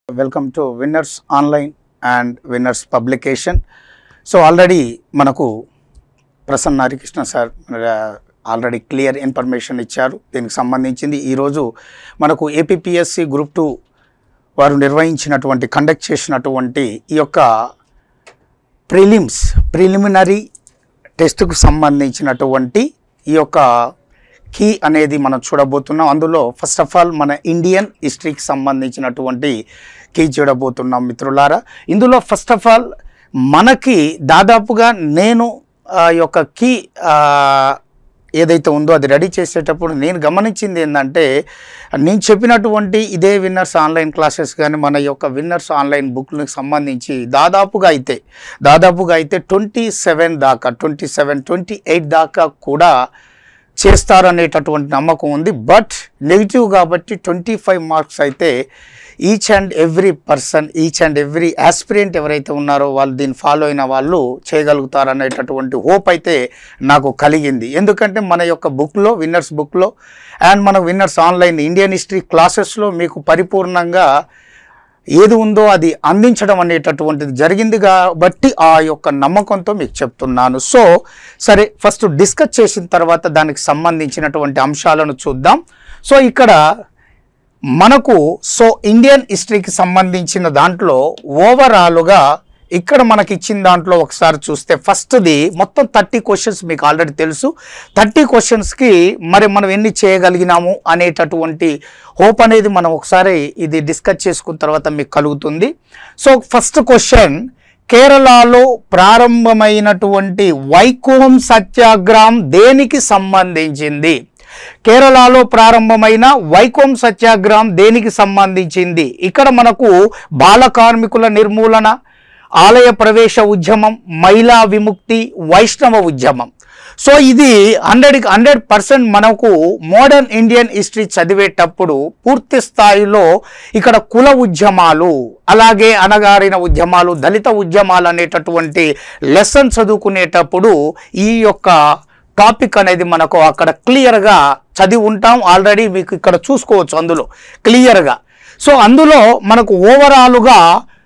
welcome to winners online and winners publication so already మనకు Prasanna Harikrishna sir already clear information ఇచ్చారు దీనికి సంబంధించింది ఈరోజు మనకు ఏపీఎస్సి గ్రూప్ టూ వారు నిర్వహించినటువంటి కండక్ట్ చేసినటువంటి ఈ యొక్క ప్రిలిమ్స్ ప్రిలిమినరీ టెస్ట్కు సంబంధించినటువంటి ఈ యొక్క కీ అనేది మనం చూడబోతున్నాం అందులో ఫస్ట్ ఆఫ్ ఆల్ మన ఇండియన్ హిస్టరీకి సంబంధించినటువంటి కీ చూడబోతున్నాం మిత్రులారా ఇందులో ఫస్ట్ ఆఫ్ ఆల్ మనకి దాదాపుగా నేను ఆ యొక్క కీ ఆ, ఏదైతే ఉందో అది రెడీ చేసేటప్పుడు నేను గమనించింది ఏంటంటే నేను చెప్పినటువంటి ఇదే విన్నర్స్ ఆన్లైన్ క్లాసెస్ కానీ మన యొక్క విన్నర్స్ ఆన్లైన్ బుక్లకు సంబంధించి దాదాపుగా అయితే దాదాపుగా అయితే ట్వంటీ సెవెన్ దాకా ట్వంటీ సెవెన్ ట్వంటీ ఎయిట్ దాకా కూడా చేస్తారనేటటువంటి నమ్మకం ఉంది బట్ నెగిటివ్ కాబట్టి ట్వంటీ ఫైవ్ మార్క్స్ అయితే each and every person each and every aspirant ఎవరైతే ఉన్నారో వాళ్ళు దీన్ని ఫాలో అయిన వాళ్ళు చేయగలుగుతారనేటటువంటి హోప్ అయితే నాకు కలిగింది ఎందుకంటే మన యొక్క బుక్లో విన్నర్స్ బుక్లో అండ్ మన విన్నర్స్ ఆన్లైన్ ఇండియన్ హిస్టరీ క్లాసెస్లో మీకు పరిపూర్ణంగా ఏది ఉందో అది అందించడం అనేటటువంటిది జరిగింది కాబట్టి ఆ యొక్క నమ్మకంతో మీకు చెప్తున్నాను సో సరే ఫస్ట్ డిస్కస్ చేసిన తర్వాత దానికి సంబంధించినటువంటి అంశాలను చూద్దాం సో ఇక్కడ మనకు సో ఇండియన్ హిస్టరీకి సంబంధించిన దాంట్లో ఓవరాల్గా ఇక్కడ మనకి ఇచ్చిన దాంట్లో ఒకసారి చూస్తే ఫస్ట్ది మొత్తం థర్టీ క్వశ్చన్స్ మీకు ఆల్రెడీ తెలుసు థర్టీ క్వశ్చన్స్కి మరి మనం ఎన్ని చేయగలిగినాము అనేటటువంటి హోప్ అనేది మనం ఒకసారి ఇది డిస్కస్ చేసుకున్న తర్వాత మీకు కలుగుతుంది సో ఫస్ట్ క్వశ్చన్ కేరళలో ప్రారంభమైనటువంటి వైకోం సత్యాగ్రహం దేనికి సంబంధించింది కేరళలో ప్రారంభమైన వైకోం సత్యాగ్రహం దేనికి సంబంధించింది ఇక్కడ మనకు బాల కార్మికుల నిర్మూలన ఆలయ ప్రవేశ ఉద్యమం మహిళా విముక్తి వైష్ణవ ఉద్యమం సో ఇది హండ్రెడ్కి హండ్రెడ్ పర్సెంట్ మనకు మోడర్న్ ఇండియన్ హిస్టరీ చదివేటప్పుడు పూర్తి స్థాయిలో ఇక్కడ కుల ఉద్యమాలు అలాగే అనగారిన ఉద్యమాలు దళిత ఉద్యమాలు అనేటటువంటి లెసన్ చదువుకునేటప్పుడు ఈ యొక్క టాపిక్ అనేది మనకు అక్కడ క్లియర్గా చదివి ఉంటాం ఆల్రెడీ మీకు ఇక్కడ చూసుకోవచ్చు అందులో క్లియర్గా సో అందులో మనకు ఓవరాలుగా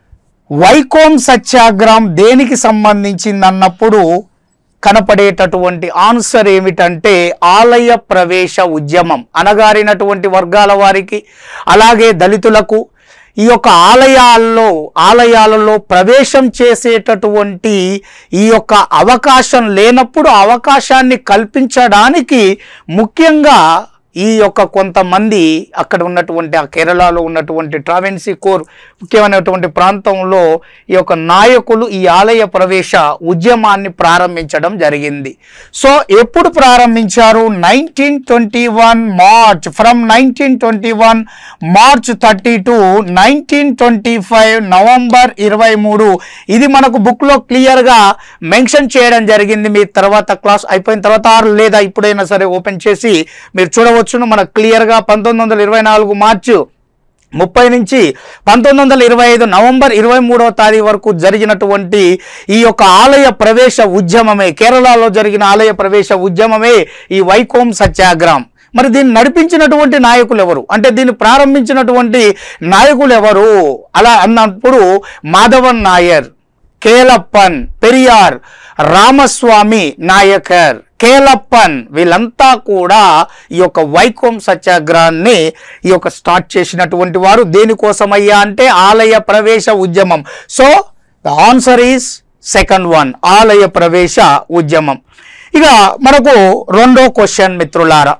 వైకోం సత్యాగ్రహం దేనికి సంబంధించింది అన్నప్పుడు కనపడేటటువంటి ఆన్సర్ ఏమిటంటే ఆలయ ప్రవేశ ఉద్యమం అనగారినటువంటి వర్గాల వారికి అలాగే దళితులకు ఈ యొక్క ఆలయాల్లో ఆలయాలలో ప్రవేశం చేసేటటువంటి ఈ యొక్క అవకాశం లేనప్పుడు ఆ అవకాశాన్ని కల్పించడానికి ముఖ్యంగా ఈ యొక్క కొంతమంది అక్కడ ఉన్నటువంటి ఆ కేరళలో ఉన్నటువంటి ట్రావెన్సీ కోర్ ముఖ్యమైనటువంటి ప్రాంతంలో ఈ యొక్క నాయకులు ఈ ఆలయ ప్రవేశ ఉద్యమాన్ని ప్రారంభించడం జరిగింది సో ఎప్పుడు ప్రారంభించారు nineteen twenty one March from nineteen twenty one March thirty to nineteen twenty five November ఇరవై మూడు ఇది మనకు బుక్లో క్లియర్గా మెన్షన్ చేయడం జరిగింది మీ తర్వాత క్లాస్ అయిపోయిన తర్వాత ఆరు లేదా ఇప్పుడైనా సరే ఓపెన్ చేసి మీరు చూడవచ్చును మనకు క్లియర్గా పంతొమ్మిది వందల ఇరవై నాలుగు మార్చు ముప్పై నుంచి పంతొమ్మిది వందల ఇరవై ఐదు నవంబర్ ఇరవై మూడవ తారీఖు వరకు జరిగినటువంటి ఈ యొక్క ఆలయ ప్రవేశ ఉద్యమమే కేరళలో జరిగిన ఆలయ ప్రవేశ ఉద్యమమే ఈ వైకోం సత్యాగ్రహం మరి దీన్ని నడిపించినటువంటి నాయకులు ఎవరు అంటే దీన్ని ప్రారంభించినటువంటి నాయకులు ఎవరు అలా అన్నప్పుడు మాధవన్ నాయర్ కేలప్పన్ పెరియార్ రామస్వామి నాయకర్ కేలప్పన్ వీళ్ళంతా కూడా ఈ యొక్క వైకోం సత్యాగ్రహాన్ని ఈ యొక్క స్టార్ట్ చేసినటువంటి వారు దేనికోసమయ్యా అంటే ఆలయ ప్రవేశ ఉద్యమం so the answer is second one ఆలయ ప్రవేశ ఉద్యమం ఇక మనకు రెండో క్వశ్చన్ మిత్రులారా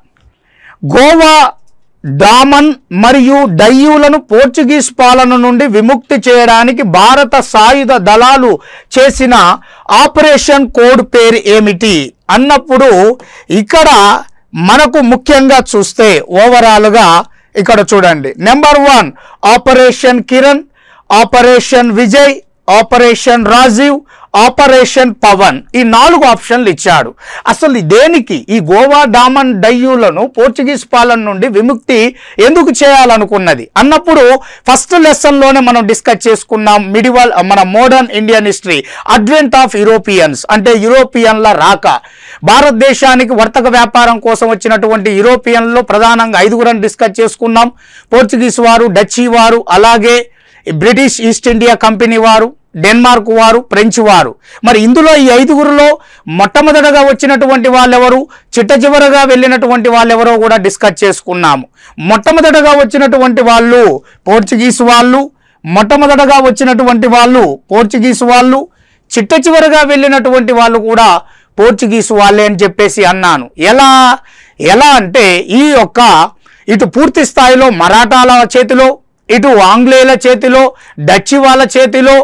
గోవా డామన్ మరియు డయ్యూలను పోర్చుగీస్ పాలన నుండి విముక్తి చేయడానికి భారత సాయుధ దళాలు చేసిన ఆపరేషన్ కోడ్ పేరు ఏమిటి అన్నప్పుడు ఇక్కడ మనకు ముఖ్యంగా చూస్తే ఓవరాల్గా ఇక్కడ చూడండి number one operation Kiran operation Vijay operation Rajiv operation Pavan ఈ నాలుగు ఆప్షన్లు ఇచ్చాడు అసలు దేనికి ఈ గోవా డామన్ డయ్యూలను పోర్చుగీస్ పాలన నుండి విముక్తి ఎందుకు చేయాలనుకున్నది అన్నప్పుడు ఫస్ట్ లెసన్లోనే మనం డిస్కస్ చేసుకున్నాం మిడివల్ మన modern Indian history advent of Europeans అంటే యూరోపియన్ల రాక భారతదేశానికి వర్తక వ్యాపారం కోసం వచ్చినటువంటి యూరోపియన్లో ప్రధానంగా ఐదుగురని డిస్కస్ చేసుకున్నాం పోర్చుగీస్ వారు డచ్ వారు అలాగే బ్రిటిష్ ఈస్ట్ ఇండియా కంపెనీ వారు డెన్మార్క్ వారు ఫ్రెంచ్ వారు మరి ఇందులో ఈ ఐదుగురులో మొట్టమొదటగా వచ్చినటువంటి వాళ్ళెవరు చిట్ట చివరగా వెళ్ళినటువంటి వాళ్ళెవరో కూడా డిస్కస్ చేసుకున్నాము మొట్టమొదటగా వచ్చినటువంటి వాళ్ళు పోర్చుగీస్ వాళ్ళు మొట్టమొదటగా వచ్చినటువంటి వాళ్ళు పోర్చుగీస్ వాళ్ళు చిట్ట చివరగా వెళ్ళినటువంటి వాళ్ళు కూడా పోర్చుగీస్ వాళ్ళే అని చెప్పేసి అన్నాను ఎలా ఎలా అంటే ఈ యొక్క ఇటు పూర్తి స్థాయిలో మరాఠాల చేతిలో ఇటు ఆంగ్లేయుల చేతిలో డచ్చి వాళ్ళ చేతిలో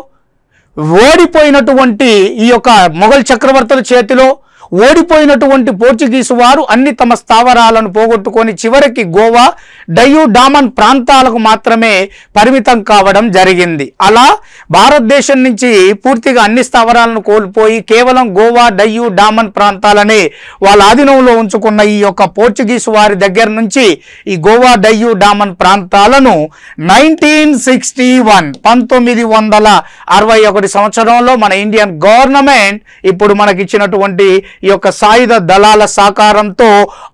ఓడిపోయినటువంటి ఈ యొక్క మొఘల్ చక్రవర్తుల చేతిలో ఓడిపోయినటువంటి పోర్చుగీసు వారు అన్ని తమ స్థావరాలను పోగొట్టుకొని చివరికి గోవా డయు డామన్ ప్రాంతాలకు మాత్రమే పరిమితం కావడం జరిగింది అలా భారతదేశం నుంచి పూర్తిగా అన్ని స్థావరాలను కోల్పోయి కేవలం గోవా డయ్యు డామన్ ప్రాంతాలనే వాళ్ళ ఆధీనంలో ఉంచుకున్న ఈ యొక్క పోర్చుగీసు వారి దగ్గర నుంచి ఈ గోవా డయ్యు డామన్ ప్రాంతాలను నైన్టీన్ సిక్స్టీ వన్ పంతొమ్మిది వందల అరవై ఒకటి సంవత్సరంలో మన ఇండియన్ గవర్నమెంట్ ఇప్పుడు మనకి ఇచ్చినటువంటి ఈ యొక్క సాయుధ దళాల సహకారంతో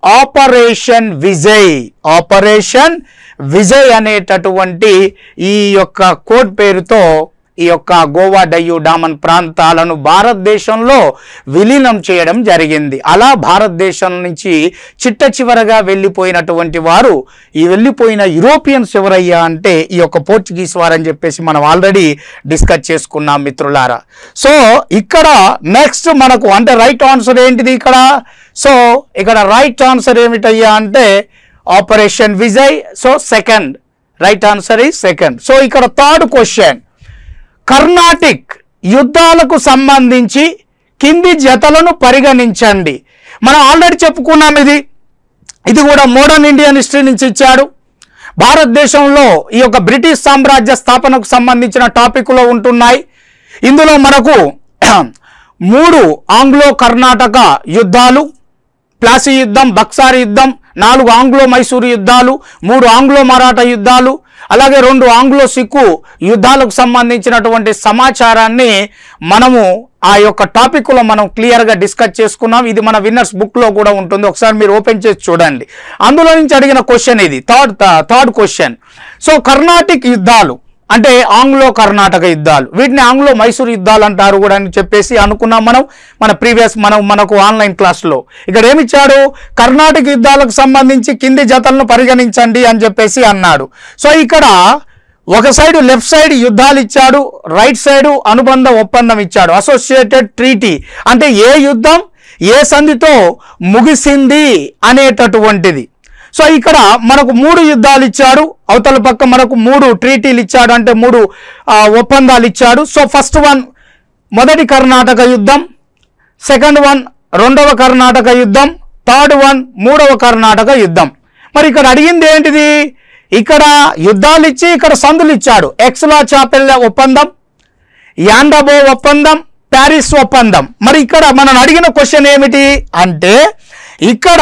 ఆపరేషన్ విజయ్ ఆపరేషన్ విజయ్ అనేటటువంటి ఈ యొక్క కోడ్ పేరుతో ఈ యొక్క గోవా డయ్యు డామన్ ప్రాంతాలను భారతదేశంలో విలీనం చేయడం జరిగింది అలా భారతదేశం నుంచి చిట్ట చివరగా వెళ్ళిపోయినటువంటి వారు ఈ వెళ్ళిపోయిన యూరోపియన్స్ ఎవరయ్యా అంటే ఈ యొక్క పోర్చుగీస్ వారని చెప్పేసి మనం ఆల్రెడీ డిస్కస్ చేసుకున్నాం మిత్రులారా సో ఇక్కడ నెక్స్ట్ మనకు అంటే రైట్ ఆన్సర్ ఏంటిది ఇక్కడ సో ఇక్కడ రైట్ ఆన్సర్ ఏమిటయ్యా అంటే operation Vijay so second right answer ఈ సెకండ్ సో ఇక్కడ థర్డ్ క్వశ్చన్ కర్ణాటిక్ యుద్ధాలకు సంబంధించి కింది జతలను పరిగణించండి మనం ఆల్రెడీ చెప్పుకున్నాం ఇది ఇది కూడా మోడర్న్ ఇండియన్ హిస్టరీ నుంచి ఇచ్చాడు భారతదేశంలో ఈ యొక్క బ్రిటిష్ సామ్రాజ్య స్థాపనకు సంబంధించిన టాపిక్లో ఉంటున్నాయి ఇందులో మనకు మూడు ఆంగ్లో కర్ణాటక యుద్ధాలు ప్లాసీ యుద్ధం బక్సార్ యుద్ధం నాలుగు ఆంగ్లో మైసూరు యుద్ధాలు మూడు ఆంగ్లో మరాఠా యుద్ధాలు అలాగే రెండు ఆంగ్లో సిక్కు యుద్ధాలకు సంబంధించినటువంటి సమాచారాన్ని మనము ఆ యొక్క టాపిక్లో మనం క్లియర్గా డిస్కస్ చేసుకున్నాం ఇది మన విన్నర్స్ బుక్లో కూడా ఉంటుంది ఒకసారి మీరు ఓపెన్ చేసి చూడండి అందులో నుంచి అడిగిన క్వశ్చన్ ఇది third third question so Carnatic యుద్ధాలు అంటే ఆంగ్లో కర్ణాటక యుద్ధాలు వీటిని ఆంగ్లో మైసూర్ యుద్ధాలు అంటారు కూడా అని చెప్పేసి అనుకున్నాం మనం మన ప్రీవియస్ మనం మనకు ఆన్లైన్ క్లాస్లో ఇక్కడ ఏమిచ్చాడు కర్ణాటక యుద్ధాలకు సంబంధించి కింది జతలను పరిగణించండి అని చెప్పేసి అన్నాడు సో ఇక్కడ ఒక సైడ్ లెఫ్ట్ సైడ్ యుద్ధాలు ఇచ్చాడు రైట్ సైడ్ అనుబంధ ఒప్పందం ఇచ్చాడు అసోసియేటెడ్ ట్రీటీ అంటే ఏ యుద్ధం ఏ సంధితో ముగిసింది అనేటటువంటిది సో ఇక్కడ మనకు మూడు యుద్ధాలు ఇచ్చాడు అవతల పక్క మనకు మూడు ట్రీటీలు ఇచ్చాడు అంటే మూడు ఆ, ఒప్పందాలు ఇచ్చాడు సో ఫస్ట్ వన్ మొదటి కర్ణాటక యుద్ధం సెకండ్ వన్ రెండవ కర్ణాటక యుద్ధం థర్డ్ వన్ మూడవ కర్ణాటక యుద్ధం మరి ఇక్కడ అడిగింది ఏంటిది ఇక్కడ యుద్ధాలు ఇచ్చి ఇక్కడ సందులు ఇచ్చాడు ఎక్స్లా చాపెల్ల ఒప్పందం యాండబో ఒప్పందం ప్యారిస్ ఒప్పందం మరి ఇక్కడ మనం అడిగిన క్వశ్చన్ ఏమిటి అంటే ఇక్కడ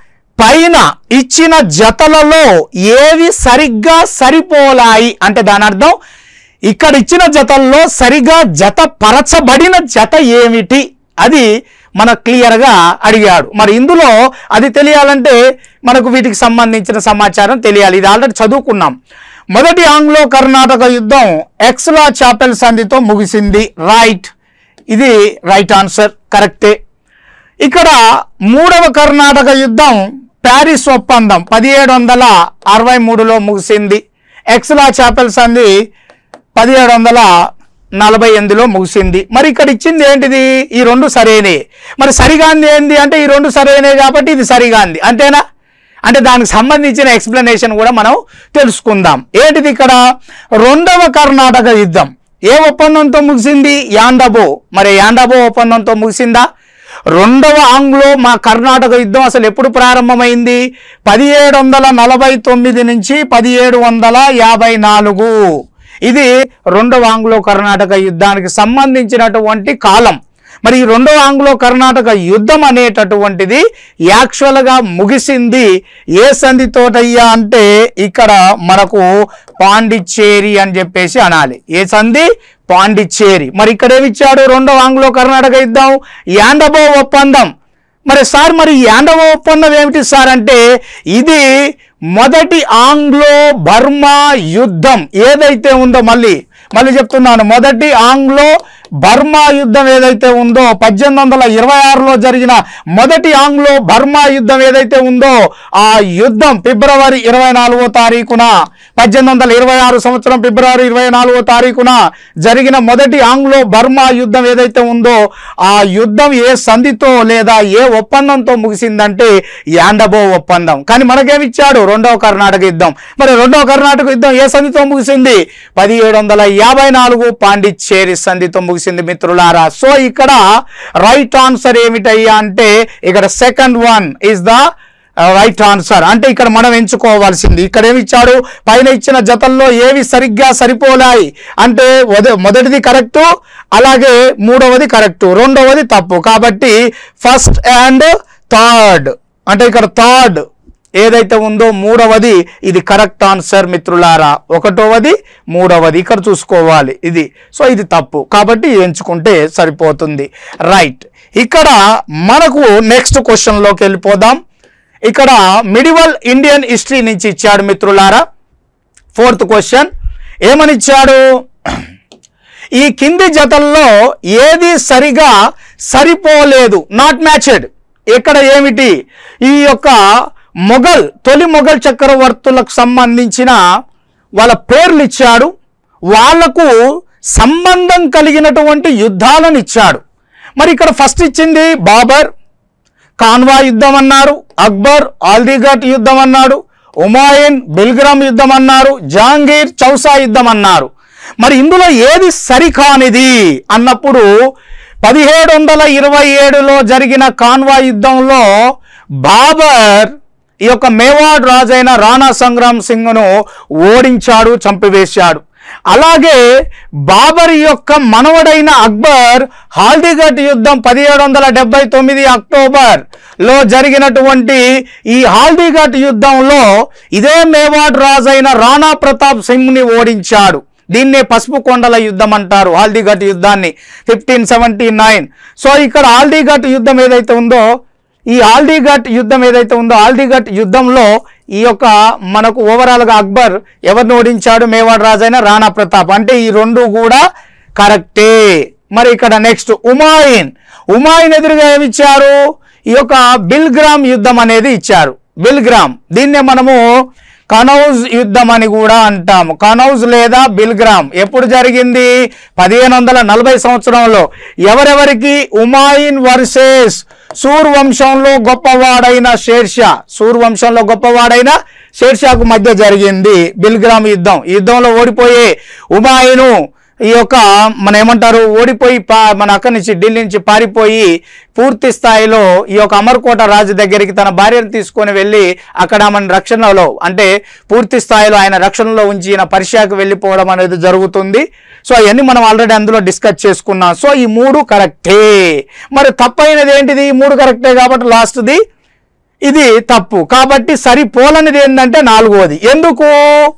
పైన ఇచ్చిన జతలలో ఏవి సరిగ్గా సరిపోలాయి అంటే దాని అర్థం ఇక్కడ ఇచ్చిన జతల్లో సరిగా జత పరచబడిన జత ఏమిటి అది మన క్లియర్గా అడిగాడు మరి ఇందులో అది తెలియాలంటే మనకు వీటికి సంబంధించిన సమాచారం తెలియాలి ఇది ఆల్రెడీ చదువుకున్నాం మొదటి ఆంగ్లో కర్ణాటక యుద్ధం ఎక్స్లా చాపెల్ సంధితో ముగిసింది రైట్ ఇది రైట్ ఆన్సర్ కరెక్టే ఇక్కడ మూడవ కర్ణాటక యుద్ధం ప్యారిస్ ఒప్పందం పదిహేడు వందల అరవై మూడులో ముగిసింది ఎక్స్లా చాపెల్ సంధి పదిహేడు వందల నలభై ఎనిమిదిలో ముగిసింది మరి ఇక్కడ ఇచ్చింది ఏంటిది ఈ రెండు సరైనవి మరి సరిగాంది ఏంది అంటే ఈ రెండు సరైనవి కాబట్టి ఇది సరిగాంది అంతేనా అంటే దానికి సంబంధించిన ఎక్స్ప్లెనేషన్ కూడా మనం తెలుసుకుందాం ఏంటిది ఇక్కడ రెండవ కర్ణాటక యుద్ధం ఏ ఒప్పందంతో ముగిసింది యాండబో మరి యాండబో ఒప్పందంతో ముగిసిందా రెండవ ఆంగ్లో మా కర్ణాటక యుద్ధం అసలు ఎప్పుడు ప్రారంభమైంది పదిహేడు వందల నలభై తొమ్మిది నుంచి పదిహేడు వందల యాభై నాలుగు ఇది రెండవ ఆంగ్లో కర్ణాటక యుద్ధానికి సంబంధించినటువంటి కాలం మరి ఈ రెండవ ఆంగ్లో కర్ణాటక యుద్ధం అనేటటువంటిది యాక్చువల్గా ముగిసింది ఏ సంధితోటయ్యా అంటే ఇక్కడ మనకు పాండిచ్చేరి అని చెప్పేసి అనాలి ఏ సంధి పాండిచ్చేరి మరి ఇక్కడ ఏమిచ్చాడు రెండవ ఆంగ్లో కర్ణాటక యుద్ధం యాండబో ఒప్పందం మరి సార్ మరి ఈ యాండవ ఒప్పందం ఏమిటి సార్ అంటే ఇది మొదటి ఆంగ్లో బర్మా యుద్ధం ఏదైతే ఉందో మళ్ళీ మళ్ళీ చెప్తున్నాను మొదటి ఆంగ్లో బర్మా యుద్ధం ఏదైతే ఉందో పద్దెనిమిది వందల ఇరవై ఆరులో జరిగిన మొదటి ఆంగ్లో బర్మా యుద్ధం ఏదైతే ఉందో ఆ యుద్ధం ఫిబ్రవరి ఇరవై నాలుగో తారీఖున పద్దెనిమిది వందల ఇరవై ఆరు సంవత్సరం ఫిబ్రవరి ఇరవై నాలుగో తారీఖున జరిగిన మొదటి ఆంగ్లో బర్మా యుద్ధం ఏదైతే ఉందో ఆ యుద్ధం ఏ సంధితో లేదా ఏ ఒప్పందంతో ముగిసిందంటే యాండబో ఒప్పందం కానీ మనకేమిచ్చాడు రెండవ కర్ణాటక యుద్ధం మరి రెండవ కర్ణాటక యుద్ధం ఏ సంధితో ముగిసింది పదిహేడు వందల యాభై నాలుగు పాండిచ్చేరి సంధితో ముగిసింది మిత్రులారా సో ఇక్కడ రైట్ ఆన్సర్ ఏమిటయ్యా అంటే ఇక్కడ second one is the right answer అంటే ఇక్కడ మనం ఎంచుకోవాల్సింది ఇక్కడ ఏమి ఇచ్చాడు పైన ఇచ్చిన జతల్లో ఏవి సరిగ్గా సరిపోలాయి అంటే మొద- మొదటిది కరెక్టు అలాగే మూడవది కరెక్టు రెండవది తప్పు కాబట్టి ఫస్ట్ అండ్ థర్డ్ అంటే ఇక్కడ థర్డ్ ఏదైతే ఉందో మూడవది ఇది కరెక్ట్ ఆన్సర్ మిత్రులారా ఒకటవది మూడవది ఇక్కడ చూసుకోవాలి ఇది సో ఇది తప్పు కాబట్టి ఎంచుకుంటే సరిపోతుంది రైట్ ఇక్కడ మనకు నెక్స్ట్ క్వశ్చన్లోకి వెళ్ళిపోదాం ఇక్కడ మిడివల్ ఇండియన్ హిస్టరీ నుంచి ఇచ్చాడు మిత్రులారా ఫోర్త్ క్వశ్చన్ ఏమని ఇచ్చాడు ఈ కింది జతల్లో ఏది సరిగా సరిపోలేదు నాట్ మ్యాచ్డ్ ఇక్కడ ఏమిటి ఈ యొక్క మొఘల్ తొలి మొఘల్ చక్రవర్తులకు సంబంధించిన వాళ్ళ పేర్లు ఇచ్చాడు వాళ్లకు సంబంధం కలిగినటువంటి యుద్ధాలను ఇచ్చాడు మరి ఇక్కడ ఫస్ట్ ఇచ్చింది బాబర్ కాన్వా యుద్ధం అన్నారు అక్బర్ ఆల్దీఘట్ యుద్ధం అన్నాడు ఉమాయిన్ బిల్గ్రామ్ యుద్ధం అన్నారు జహాంగీర్ చౌసా యుద్ధం అన్నారు మరి ఇందులో ఏది సరికానిది అన్నప్పుడు పదిహేడు వందల ఇరవై ఏడులో జరిగిన కాన్వా యుద్ధంలో బాబర్ ఈ యొక్క మేవాడ్ రాజైన రాణా సంగ్రామ్ సింగ్ను ఓడించాడు చంపివేశాడు అలాగే బాబర్ యొక్క మనవడైన అక్బర్ హాల్దీఘట్ యుద్ధం పదిహేడు వందల డెబ్బై తొమ్మిది అక్టోబర్ లో జరిగినటువంటి ఈ హాల్దీఘట్ యుద్ధంలో ఇదే మేవాడ్ రాజైన రాణా ప్రతాప్ సింగ్ని ఓడించాడు దీన్నే పసుపు కొండల యుద్ధం అంటారు హాల్దీఘట్ యుద్ధాన్ని ఫిఫ్టీన్ సెవెంటీ నైన్ సో ఇక్కడ హాల్దీఘట్ యుద్ధం ఏదైతే ఉందో ఈ ఆల్దీఘట్ యుద్ధం ఏదైతే ఉందో ఆల్దీఘట్ యుద్ధంలో ఈ యొక్క మనకు ఓవరాల్గా అక్బర్ ఎవరిని ఓడించాడు మేవాడ్ రాజైన రాణా ప్రతాప్ అంటే ఈ రెండు కూడా కరెక్టే మరి ఇక్కడ నెక్స్ట్ ఉమాయిన్ ఉమాయిన్ ఎదురుగా ఏమి ఇచ్చారు ఈ యొక్క బిల్గ్రామ్ యుద్ధం అనేది ఇచ్చారు బిల్గ్రామ్ దీన్నే మనము కనౌజ్ యుద్ధం అని కూడా అంటాము కనౌజ్ లేదా బిల్గ్రామ్ ఎప్పుడు జరిగింది పదిహేను వందల నలభై సంవత్సరంలో ఎవరెవరికి ఉమాయిన్ వర్సెస్ సూర్ వంశంలో గొప్పవాడైన షేర్షా సూర్ వంశంలో గొప్పవాడైన షేర్షాకు మధ్య జరిగింది బిల్గ్రామ్ యుద్ధం ఈ యుద్ధంలో ఓడిపోయే ఉమాయిను ఈ యొక్క మన ఏమంటారు ఓడిపోయి పా మన అక్కడి నుంచి ఢిల్లీ నుంచి పారిపోయి పూర్తి స్థాయిలో ఈ యొక్క అమర్కోట రాజు దగ్గరికి తన భార్యను తీసుకొని వెళ్ళి అక్కడ మన రక్షణలో అంటే పూర్తి స్థాయిలో ఆయన రక్షణలో ఉంచి ఈయన పర్షియాకు వెళ్ళిపోవడం అనేది జరుగుతుంది సో అవన్నీ మనం ఆల్రెడీ అందులో డిస్కస్ చేసుకున్నాం సో ఈ మూడు కరెక్టే మరి తప్పైనది ఏంటిది ఈ మూడు కరెక్టే కాబట్టి లాస్ట్ది ఇది తప్పు కాబట్టి సరిపోలనిది ఏంటంటే నాలుగవది ఎందుకు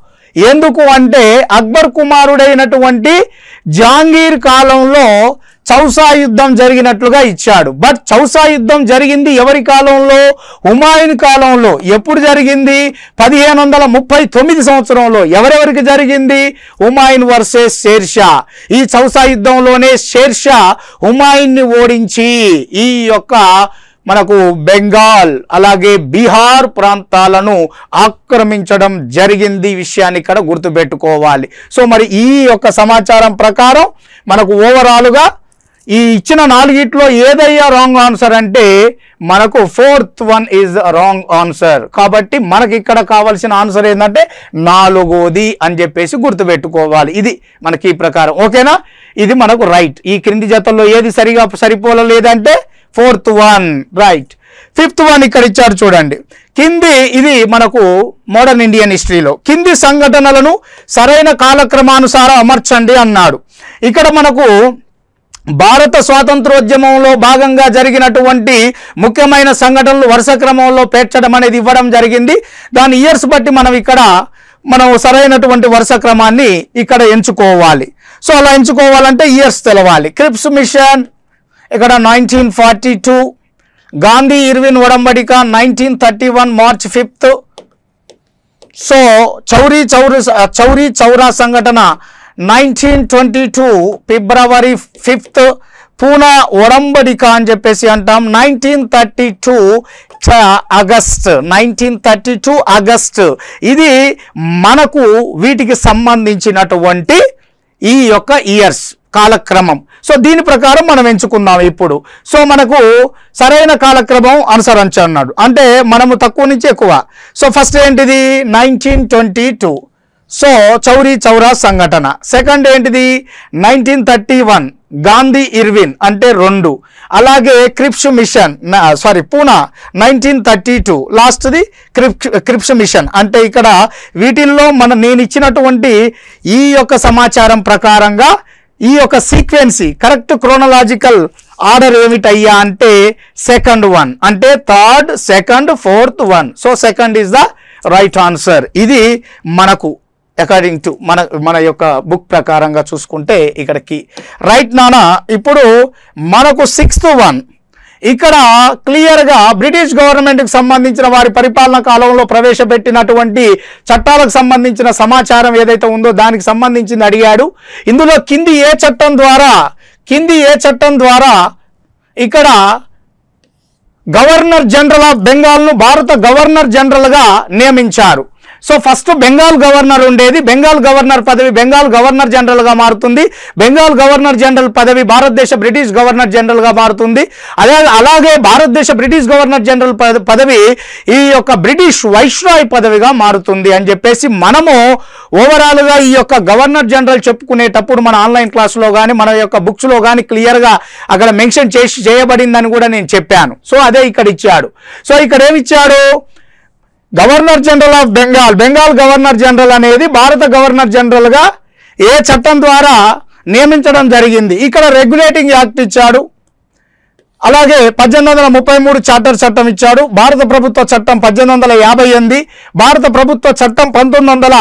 ఎందుకు అంటే అక్బర్ కుమారుడైనటువంటి జహాంగీర్ కాలంలో చౌసా యుద్ధం జరిగినట్లుగా ఇచ్చాడు బట్ చౌసా యుద్ధం జరిగింది ఎవరి కాలంలో హుమాయూన్ కాలంలో ఎప్పుడు జరిగింది పదిహేను వందల ముప్పై తొమ్మిది సంవత్సరంలో ఎవరెవరికి జరిగింది హుమాయూన్ వర్సెస్ షేర్షా ఈ చౌసా యుద్ధంలోనే షేర్షా హుమాయూన్ని ఓడించి ఈ యొక్క మనకు బెంగాల్ అలాగే బీహార్ ప్రాంతాలను ఆక్రమించడం జరిగింది ఈ విషయాన్ని ఇక్కడ గుర్తుపెట్టుకోవాలి సో మరి ఈ యొక్క సమాచారం ప్రకారం మనకు ఓవరాల్గా ఈ ఇచ్చిన నాలుగిట్లో ఏదయ్యా రాంగ్ ఆన్సర్ అంటే మనకు fourth one is wrong answer కాబట్టి మనకి ఇక్కడ కావాల్సిన ఆన్సర్ ఏంటంటే నాలుగోది అని చెప్పేసి గుర్తుపెట్టుకోవాలి ఇది మనకి ఈ ప్రకారం ఓకేనా ఇది మనకు రైట్ ఈ క్రింది జతల్లో ఏది సరిగా సరిపోలేదంటే fourth one right fifth one ఇక్కడ ఇచ్చారు చూడండి కింది ఇది మనకు మోడర్న్ ఇండియన్ హిస్టరీలో కింది సంఘటనలను సరైన కాలక్రమానుసారం అమర్చండి అన్నాడు ఇక్కడ మనకు భారత స్వాతంత్రోద్యమంలో భాగంగా జరిగినటువంటి ముఖ్యమైన సంఘటనలు వరుస క్రమంలో పేర్చడం అనేది ఇవ్వడం జరిగింది దాని ఇయర్స్ బట్టి మనం ఇక్కడ మనం సరైనటువంటి వరుస క్రమాన్ని ఇక్కడ ఎంచుకోవాలి సో అలా ఎంచుకోవాలంటే ఇయర్స్ తెలవాలి క్రిప్స్ మిషన్ ఇక్కడ nineteen forty two Gandhi Irwin ఒడంబడిక nineteen thirty one March fifth so Chauri Chauri Chauri Chaura సంఘటన nineteen twenty two February fifth Poona ఒడంబడిక అని చెప్పేసి అంటాం nineteen thirty two August nineteen thirty two August ఇది మనకు వీటికి సంబంధించినటువంటి ఈ యొక్క ఇయర్స్ కాలక్రమం సో దీని ప్రకారం మనం ఎంచుకుందాం ఇప్పుడు సో మనకు సరైన కాలక్రమం అనుసరించు అన్నాడు అంటే మనము తక్కువ నుంచి ఎక్కువ సో ఫస్ట్ ఏంటిది nineteen twenty two so Chauri Chaura సంఘటన సెకండ్ ఏంటిది nineteen thirty one Gandhi Irwin అంటే రెండు అలాగే Cripps mission sorry Poona nineteen thirty two లాస్ట్ది క్రిప్స్ క్రిప్స్ మిషన్ అంటే ఇక్కడ వీటిల్లో మన నేను ఇచ్చినటువంటి ఈ యొక్క సమాచారం ప్రకారంగా ఈ యొక్క సీక్వెన్సీ కరెక్ట్ క్రోనలాజికల్ ఆర్డర్ ఏమిటయ్యా అంటే సెకండ్ వన్ అంటే third second fourth one so second is the right answer ఇది మనకు అకార్డింగ్ టు మన మన యొక్క బుక్ ప్రకారంగా చూసుకుంటే ఇక్కడికి రైట్ నానా ఇప్పుడు మనకు సిక్స్త్ వన్ ఇక్కడ క్లియర్గా బ్రిటిష్ గవర్నమెంట్కి సంబంధించిన వారి పరిపాలన కాలంలో ప్రవేశపెట్టినటువంటి చట్టాలకు సంబంధించిన సమాచారం ఏదైతే ఉందో దానికి సంబంధించింది అడిగాడు ఇందులో కింది ఏ చట్టం ద్వారా కింది ఏ చట్టం ద్వారా ఇక్కడ గవర్నర్ జనరల్ ఆఫ్ బెంగాల్ను భారత గవర్నర్ జనరల్గా నియమించారు సో ఫస్ట్ బెంగాల్ గవర్నర్ ఉండేది బెంగాల్ గవర్నర్ పదవి బెంగాల్ గవర్నర్ జనరల్గా మారుతుంది బెంగాల్ గవర్నర్ జనరల్ పదవి భారతదేశ బ్రిటిష్ గవర్నర్ జనరల్గా మారుతుంది అదే అలాగే భారతదేశ బ్రిటిష్ గవర్నర్ జనరల్ పద- పదవి ఈ యొక్క బ్రిటిష్ వైస్రాయ్ పదవిగా మారుతుంది అని చెప్పేసి మనము ఓవరాల్గా ఈ యొక్క గవర్నర్ జనరల్ చెప్పుకునేటప్పుడు మన ఆన్లైన్ క్లాసులో కానీ మన యొక్క బుక్స్లో కానీ క్లియర్గా అక్కడ మెన్షన్ చేసి చేయబడిందని కూడా నేను చెప్పాను సో అదే ఇక్కడ ఇచ్చాడు సో ఇక్కడ ఏమి ఇచ్చాడు governor general of Bengal Bengal governor general అనేది భారత గవర్నర్ జనరల్గా ఏ చట్టం ద్వారా నియమించడం జరిగింది ఇక్కడ రెగ్యులేటింగ్ యాక్ట్ ఇచ్చాడు అలాగే పద్దెనిమిది వందల ముప్పై మూడు చార్టర్ చట్టం ఇచ్చాడు భారత ప్రభుత్వ చట్టం పద్దెనిమిది వందల యాభై ఎనిమిది భారత ప్రభుత్వ చట్టం పంతొమ్మిది వందల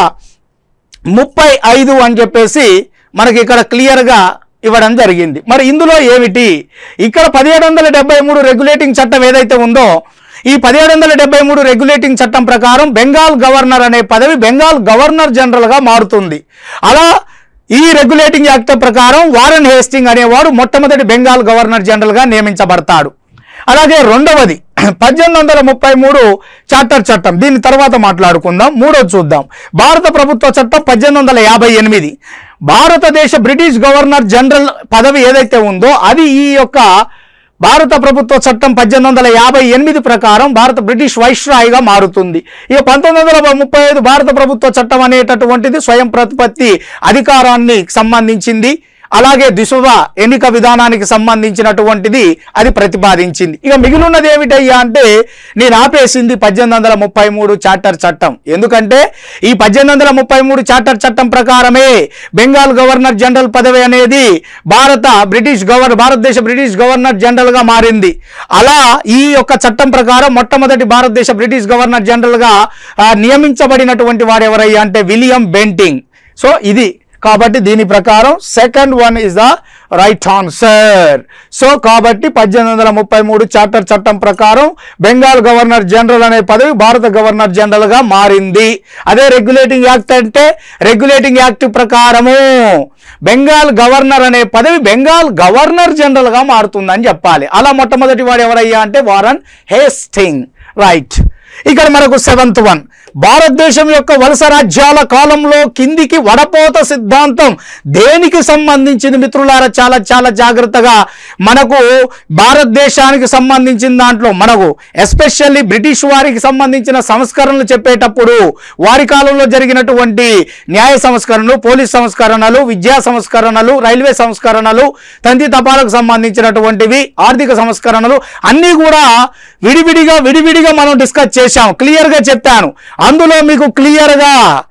ముప్పై ఐదు అని చెప్పేసి మనకి ఇక్కడ క్లియర్గా ఇవ్వడం జరిగింది మరి ఇందులో ఏమిటి ఇక్కడ పదిహేడు వందల డెబ్బై మూడు రెగ్యులేటింగ్ చట్టం ఏదైతే ఉందో ఈ పదిహేడు వందల డెబ్బై మూడు రెగ్యులేటింగ్ చట్టం ప్రకారం బెంగాల్ గవర్నర్ అనే పదవి బెంగాల్ గవర్నర్ జనరల్గా మారుతుంది అలా ఈ రెగ్యులేటింగ్ యాక్ట్ ప్రకారం వారన్ హేస్టింగ్ అనేవాడు మొట్టమొదటి బెంగాల్ గవర్నర్ జనరల్గా నియమించబడతాడు అలాగే రెండవది పద్దెనిమిది వందల ముప్పై మూడు చార్టర్ చట్టం దీని తర్వాత మాట్లాడుకుందాం మూడోది చూద్దాం భారత ప్రభుత్వ చట్టం పద్దెనిమిది వందల యాభై ఎనిమిది భారతదేశ బ్రిటిష్ గవర్నర్ జనరల్ పదవి ఏదైతే ఉందో అది ఈ యొక్క భారత ప్రభుత్వ చట్టం పద్దెనిమిది వందల యాభై ఎనిమిది ప్రకారం భారత బ్రిటిష్ వైస్రాయిగా మారుతుంది ఇక పంతొమ్మిది వందల ముప్పై ఐదు భారత ప్రభుత్వ చట్టం అనేటటువంటిది స్వయం ప్రతిపత్తి అధికారాన్ని సంబంధించింది అలాగే దిశవ ఎన్నిక విధానానికి సంబంధించినటువంటిది అది ప్రతిపాదించింది ఇక మిగిలినది ఏమిటయ్యా అంటే నేను ఆపేసింది పద్దెనిమిది వందల ముప్పై మూడు చార్టర్ చట్టం ఎందుకంటే ఈ పద్దెనిమిది వందల ముప్పై మూడు చార్టర్ చట్టం ప్రకారమే బెంగాల్ గవర్నర్ జనరల్ పదవి అనేది భారత బ్రిటిష్ గవర్ భారతదేశ బ్రిటిష్ గవర్నర్ జనరల్గా మారింది అలా ఈ యొక్క చట్టం ప్రకారం మొట్టమొదటి భారతదేశ బ్రిటిష్ గవర్నర్ జనరల్గా ఆ, నియమించబడినటువంటి వాడు ఎవరయ్యా అంటే విలియం బెంటింగ్ సో ఇది కాబట్టి దీని ప్రకారం second one is the right answer so కాబట్టి పద్దెనిమిది వందల ముప్పై మూడు చార్టర్ చట్టం ప్రకారం బెంగాల్ గవర్నర్ జనరల్ అనే పదవి భారత గవర్నర్ జనరల్గా మారింది అదే రెగ్యులేటింగ్ యాక్ట్ అంటే రెగ్యులేటింగ్ యాక్ట్ ప్రకారము బెంగాల్ గవర్నర్ అనే పదవి బెంగాల్ గవర్నర్ జనరల్గా మారుతుందని చెప్పాలి అలా మొట్టమొదటి వాడు ఎవరయ్యా అంటే వారన్ హేస్టింగ్ రైట్ ఇక్కడ మనకు సెవెంత్ వన్ భారతదేశం యొక్క వలస రాజ్యాల కాలంలో కిందికి వడపోత సిద్ధాంతం దేనికి సంబంధించింది మిత్రులారా చాలా చాలా జాగ్రత్తగా మనకు భారతదేశానికి సంబంధించిన దాంట్లో మనకు ఎస్పెషల్లీ బ్రిటిష్ వారికి సంబంధించిన సంస్కరణలు చెప్పేటప్పుడు వారి కాలంలో జరిగినటువంటి న్యాయ సంస్కరణలు పోలీస్ సంస్కరణలు విద్యా సంస్కరణలు రైల్వే సంస్కరణలు తంతి తపాలకు సంబంధించినటువంటివి ఆర్థిక సంస్కరణలు అన్నీ కూడా విడివిడిగా విడివిడిగా మనం డిస్కస్ చేశాం క్లియర్గా చెప్పాను అందులో మీకు క్లియర్గా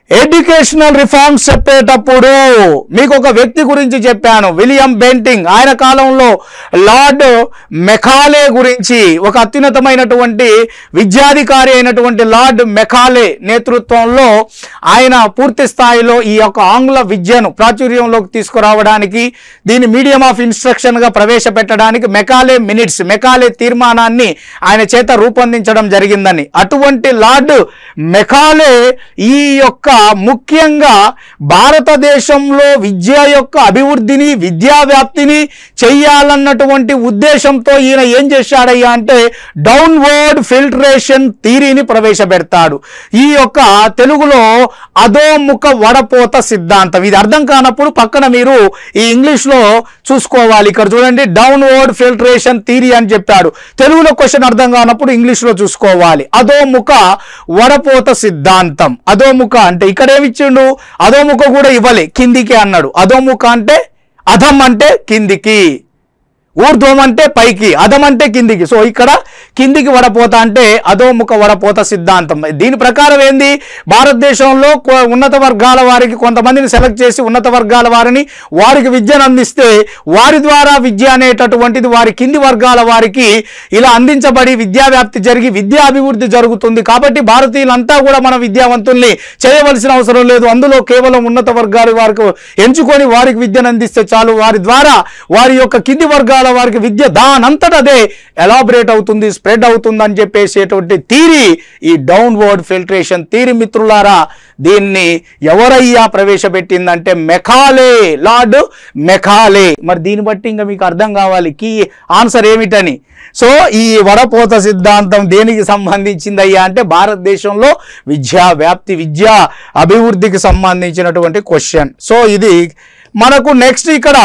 ఎడ్యుకేషనల్ రిఫార్మ్స్ చెప్పేటప్పుడు మీకు ఒక వ్యక్తి గురించి చెప్పాను విలియం బెంటింగ్ ఆయన కాలంలో లార్డ్ మెకాలే గురించి ఒక అత్యున్నతమైనటువంటి విద్యాధికారి అయినటువంటి లార్డ్ మెకాలే నేతృత్వంలో ఆయన పూర్తి స్థాయిలో ఈ యొక్క ఆంగ్ల విద్యను ప్రాచుర్యంలోకి తీసుకురావడానికి దీని మీడియం ఆఫ్ ఇన్స్ట్రక్షన్గా ప్రవేశపెట్టడానికి మెకాలే మినిట్స్ మెకాలే తీర్మానాన్ని ఆయన చేత రూపొందించడం జరిగిందని అటువంటి లార్డ్ మెకాలే ఈ యొక్క ముఖ్యంగా భారతదేశంలో విద్య యొక్క అభివృద్ధిని విద్యా వ్యాప్తిని చెయ్యాలన్నటువంటి ఉద్దేశంతో ఈయన ఏం చేశాడయ్యా అంటే డౌన్వర్డ్ ఫిల్టరేషన్ థీరీని ప్రవేశపెడతాడు ఈ యొక్క తెలుగులో అధోముఖ వడపోత సిద్ధాంతం ఇది అర్థం కానప్పుడు పక్కన మీరు ఈ ఇంగ్లీష్లో చూసుకోవాలి ఇక్కడ చూడండి డౌన్వర్డ్ ఫిల్టరేషన్ థీరీ అని చెప్పాడు తెలుగులో క్వశ్చన్ అర్థం కానప్పుడు ఇంగ్లీష్లో చూసుకోవాలి అధోముఖ వడపోత సిద్ధాంతం అధోముఖ అంటే ఇక్కడ ఏమిచ్చిండు అధోముఖ కూడా ఇవ్వలే కిందికి అన్నాడు అధోముఖ అంటే అధం అంటే కిందికి ఊర్ధ్వం అంటే పైకి అధం అంటే కిందికి సో ఇక్కడ కిందికి వడపోత అంటే అధోముఖ వడపోత సిద్ధాంతం దీని ప్రకారం ఏంది భారతదేశంలో కొ- ఉన్నత వర్గాల వారికి కొంతమందిని సెలెక్ట్ చేసి ఉన్నత వర్గాల వారిని వారికి విద్యను అందిస్తే వారి ద్వారా విద్య అనేటటువంటిది వారి కింది వర్గాల వారికి ఇలా అందించబడి విద్యా వ్యాప్తి జరిగి విద్యా అభివృద్ధి జరుగుతుంది కాబట్టి భారతీయులంతా కూడా మన విద్యావంతుల్ని చేయవలసిన అవసరం లేదు అందులో కేవలం ఉన్నత వర్గాల వారికి ఎంచుకొని వారికి విద్యను అందిస్తే చాలు వారి ద్వారా వారి యొక్క కింది వర్గాల వారికి విద్య దానంతట అదే ఎలాబరేట్ అవుతుంది స్ప్రెడ్ అవుతుంది అని చెప్పేసేటువంటి థీరీ ఈ డౌన్వర్డ్ ఫిల్టరేషన్ థీరీ మిత్రులారా దీన్ని ఎవరయ్యా ప్రవేశపెట్టిందంటే మెకాలే లార్డ్ మెకాలే మరి దీన్ని బట్టి ఇంకా మీకు అర్థం కావాలి కీ ఆన్సర్ ఏమిటని సో ఈ వడపోత సిద్ధాంతం దేనికి సంబంధించిందయ్యా అంటే భారతదేశంలో విద్యా వ్యాప్తి విద్యా అభివృద్ధికి సంబంధించినటువంటి క్వశ్చన్ సో ఇది మనకు నెక్స్ట్ ఇక్కడ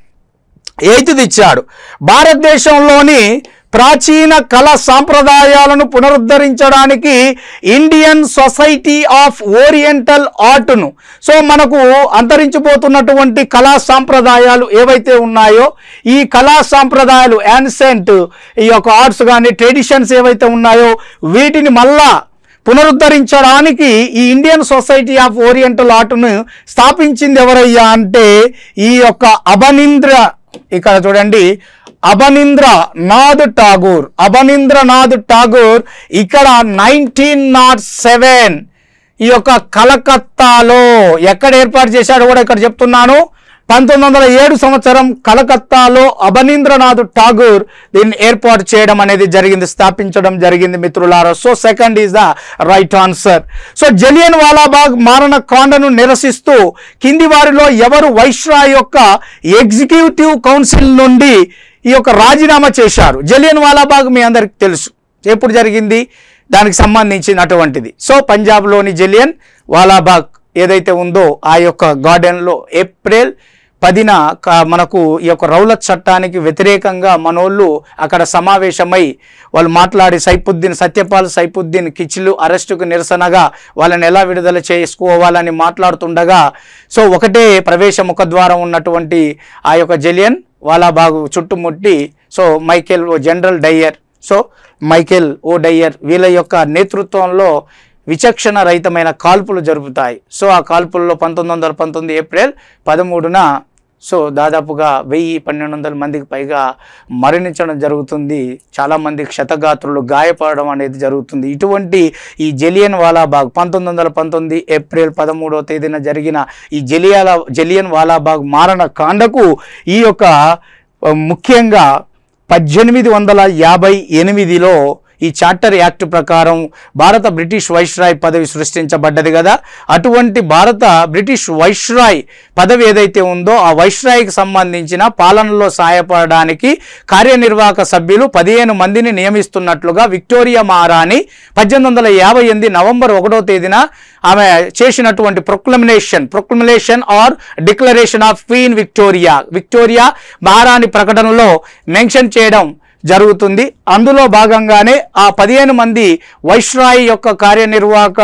ఎయిత్ది ఇచ్చాడు భారతదేశంలోని ప్రాచీన కళ సాంప్రదాయాలను పునరుద్ధరించడానికి ఇండియన్ సొసైటీ ఆఫ్ ఓరియంటల్ ఆర్ట్ను సో మనకు అంతరించిపోతున్నటువంటి కళా సాంప్రదాయాలు ఏవైతే ఉన్నాయో ఈ కళా సాంప్రదాయాలు యాన్సెంట్ ఈ యొక్క ఆర్ట్స్ కానీ ట్రెడిషన్స్ ఏవైతే ఉన్నాయో వీటిని మళ్ళా పునరుద్ధరించడానికి ఈ ఇండియన్ సొసైటీ ఆఫ్ ఓరియంటల్ ఆర్ట్ను స్థాపించింది ఎవరయ్యా అంటే ఈ యొక్క అభనింద్ర ఇక్కడ చూడండి అభనింద్ర నాథ్ ఠాగూర్ అభనింద్ర నాథ్ ఠాగూర్ ఇక్కడ నైన్టీన్ నాట్ సెవెన్ ఈ యొక్క కలకత్తాలో ఎక్కడ ఏర్పాటు చేశాడో కూడా ఇక్కడ చెప్తున్నాను పంతొమ్మిది వందల ఏడు సంవత్సరం కలకత్తాలో అభనీంద్రనాథ్ ఠాగూర్ దీన్ని ఏర్పాటు చేయడం అనేది జరిగింది స్థాపించడం జరిగింది మిత్రులారా so second is the right answer so Jallian Walabagh మారణ కాండను నిరసిస్తూ కింది వారిలో ఎవరు వైశ్రాయ్ యొక్క ఎగ్జిక్యూటివ్ కౌన్సిల్ నుండి ఈ యొక్క రాజీనామా చేశారు జలియన్ వాలాబాగ్ మీ అందరికి తెలుసు ఎప్పుడు జరిగింది దానికి సంబంధించినటువంటిది సో పంజాబ్లోని జలియన్ వాలాబాగ్ ఏదైతే ఉందో ఆ యొక్క గార్డెన్లో ఏప్రిల్ పదిన క- మనకు ఈ యొక్క రౌలత్ చట్టానికి వ్యతిరేకంగా మనోళ్ళు అక్కడ సమావేశమై వాళ్ళు మాట్లాడి సైఫుద్దీన్ సత్యపాల్ సైఫుద్దీన్ కిచ్లు అరెస్టుకు నిరసనగా వాళ్ళని ఎలా విడుదల చేసుకోవాలని మాట్లాడుతుండగా సో ఒకటే ప్రవేశ ముఖద్వారం ఉన్నటువంటి ఆ యొక్క జలియన్ వాలాబాగు చుట్టుముట్టి so Michael O general Dyer so Michael O Dyer వీళ్ళ యొక్క నేతృత్వంలో విచక్షణ రహితమైన కాల్పులు జరుపుతాయి సో ఆ కాల్పుల్లో పంతొమ్మిది వందల పంతొమ్మిది ఏప్రిల్ పదమూడున సో దాదాపుగా వెయ్యి పన్నెండు వందల మందికి పైగా మరణించడం జరుగుతుంది చాలామంది క్షతగాత్రులు గాయపడడం అనేది జరుగుతుంది ఇటువంటి ఈ జలియన్ వాలాబాగ్ పంతొమ్మిది వందల పంతొమ్మిది ఏప్రిల్ పదమూడవ తేదీన జరిగిన ఈ జలియాల జలియన్ వాలాబాగ్ మారణ కాండకు ఈ యొక్క ఆ, ముఖ్యంగా పద్దెనిమిది వందల యాభై ఎనిమిదిలో ఈ చార్టర్ యాక్ట్ ప్రకారం భారత బ్రిటిష్ వైస్రాయ్ పదవి సృష్టించబడ్డది కదా అటువంటి భారత బ్రిటిష్ వైస్రాయ్ పదవి ఏదైతే ఉందో ఆ వైస్రాయ్కి సంబంధించిన పాలనలో సహాయపడడానికి కార్యనిర్వాహక సభ్యులు పదిహేను మందిని నియమిస్తున్నట్లుగా విక్టోరియా మహారాణి పద్దెనిమిది వందల యాభై ఎనిమిది నవంబర్ ఒకటో తేదీన ఆమె చేసినటువంటి proclamation proclamation or declaration of queen Victoria Victoria మహారాణి ప్రకటనలో మెన్షన్ చేయడం జరుగుతుంది అందులో భాగంగానే ఆ పదిహేను మంది వైస్రాయ్ యొక్క కార్యనిర్వాహక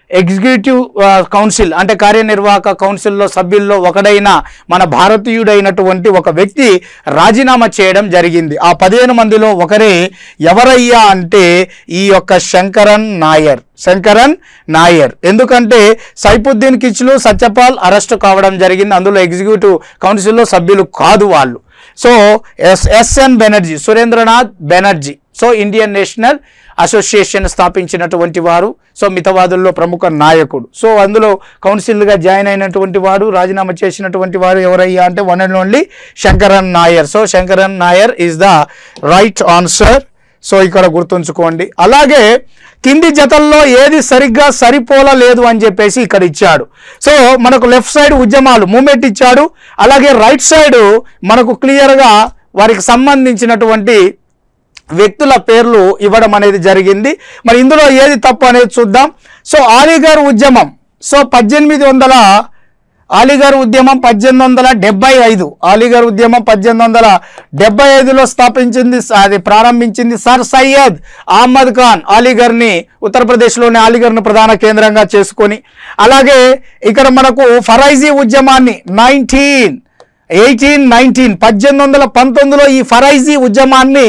ఎగ్జిక్యూటివ్ ఆ, కౌన్సిల్ అంటే కార్యనిర్వాహక కౌన్సిల్లో సభ్యుల్లో ఒకడైన మన భారతీయుడైనటువంటి ఒక వ్యక్తి రాజీనామా చేయడం జరిగింది ఆ పదిహేను మందిలో ఒకరే ఎవరయ్యా అంటే ఈ యొక్క శంకరన్ నాయర్ శంకరన్ నాయర్ ఎందుకంటే సైఫుద్దీన్ కిచ్లు సత్యపాల్ అరెస్ట్ కావడం జరిగింది అందులో ఎగ్జిక్యూటివ్ కౌన్సిల్లో సభ్యులు కాదు వాళ్ళు so S S N Banerjee Surendranath Banerjee so Indian National Association స్థాపించినటువంటి వారు సో మితవాదుల్లో ప్రముఖ నాయకుడు సో అందులో కౌన్సిల్గా జాయిన్ అయినటువంటి వాడు రాజీనామా చేసినటువంటి వారు ఎవరయ్యా అంటే one and only Sankaran Nair so Sankaran Nair is the right answer so ఇక్కడ గుర్తుంచుకోండి అలాగే కింది జతల్లో ఏది సరిగ్గా సరిపోలలేదు అని చెప్పేసి ఇక్కడ ఇచ్చాడు సో మనకు లెఫ్ట్ సైడ్ ఉద్యమాలు మూమెంట్ ఇచ్చాడు అలాగే రైట్ సైడ్ మనకు క్లియర్గా వారికి సంబంధించినటువంటి వ్యక్తుల పేర్లు ఇవ్వడం అనేది జరిగింది మరి ఇందులో ఏది తప్పు అనేది చూద్దాం సో ఆలీగర్ ఉద్యమం సో పద్దెనిమిది వందల ఆలీగర్ ఉద్యమం పద్దెనిమిది వందల డెబ్బై ఐదు ఆలీగర్ ఉద్యమం పద్దెనిమిది వందల డెబ్బై ఐదులో స్థాపించింది అది ప్రారంభించింది సర్ సయ్యద్ అహ్మద్ ఖాన్ ఆలీగర్ని ఉత్తరప్రదేశ్లోని ఆలీగర్ను ప్రధాన కేంద్రంగా చేసుకొని అలాగే ఇక్కడ మనకు ఫరైజీ ఉద్యమాన్ని నైన్టీన్ ఎయిటీన్ నైన్టీన్ పద్దెనిమిది వందల పంతొమ్మిదిలో ఈ ఫరైజీ ఉద్యమాన్ని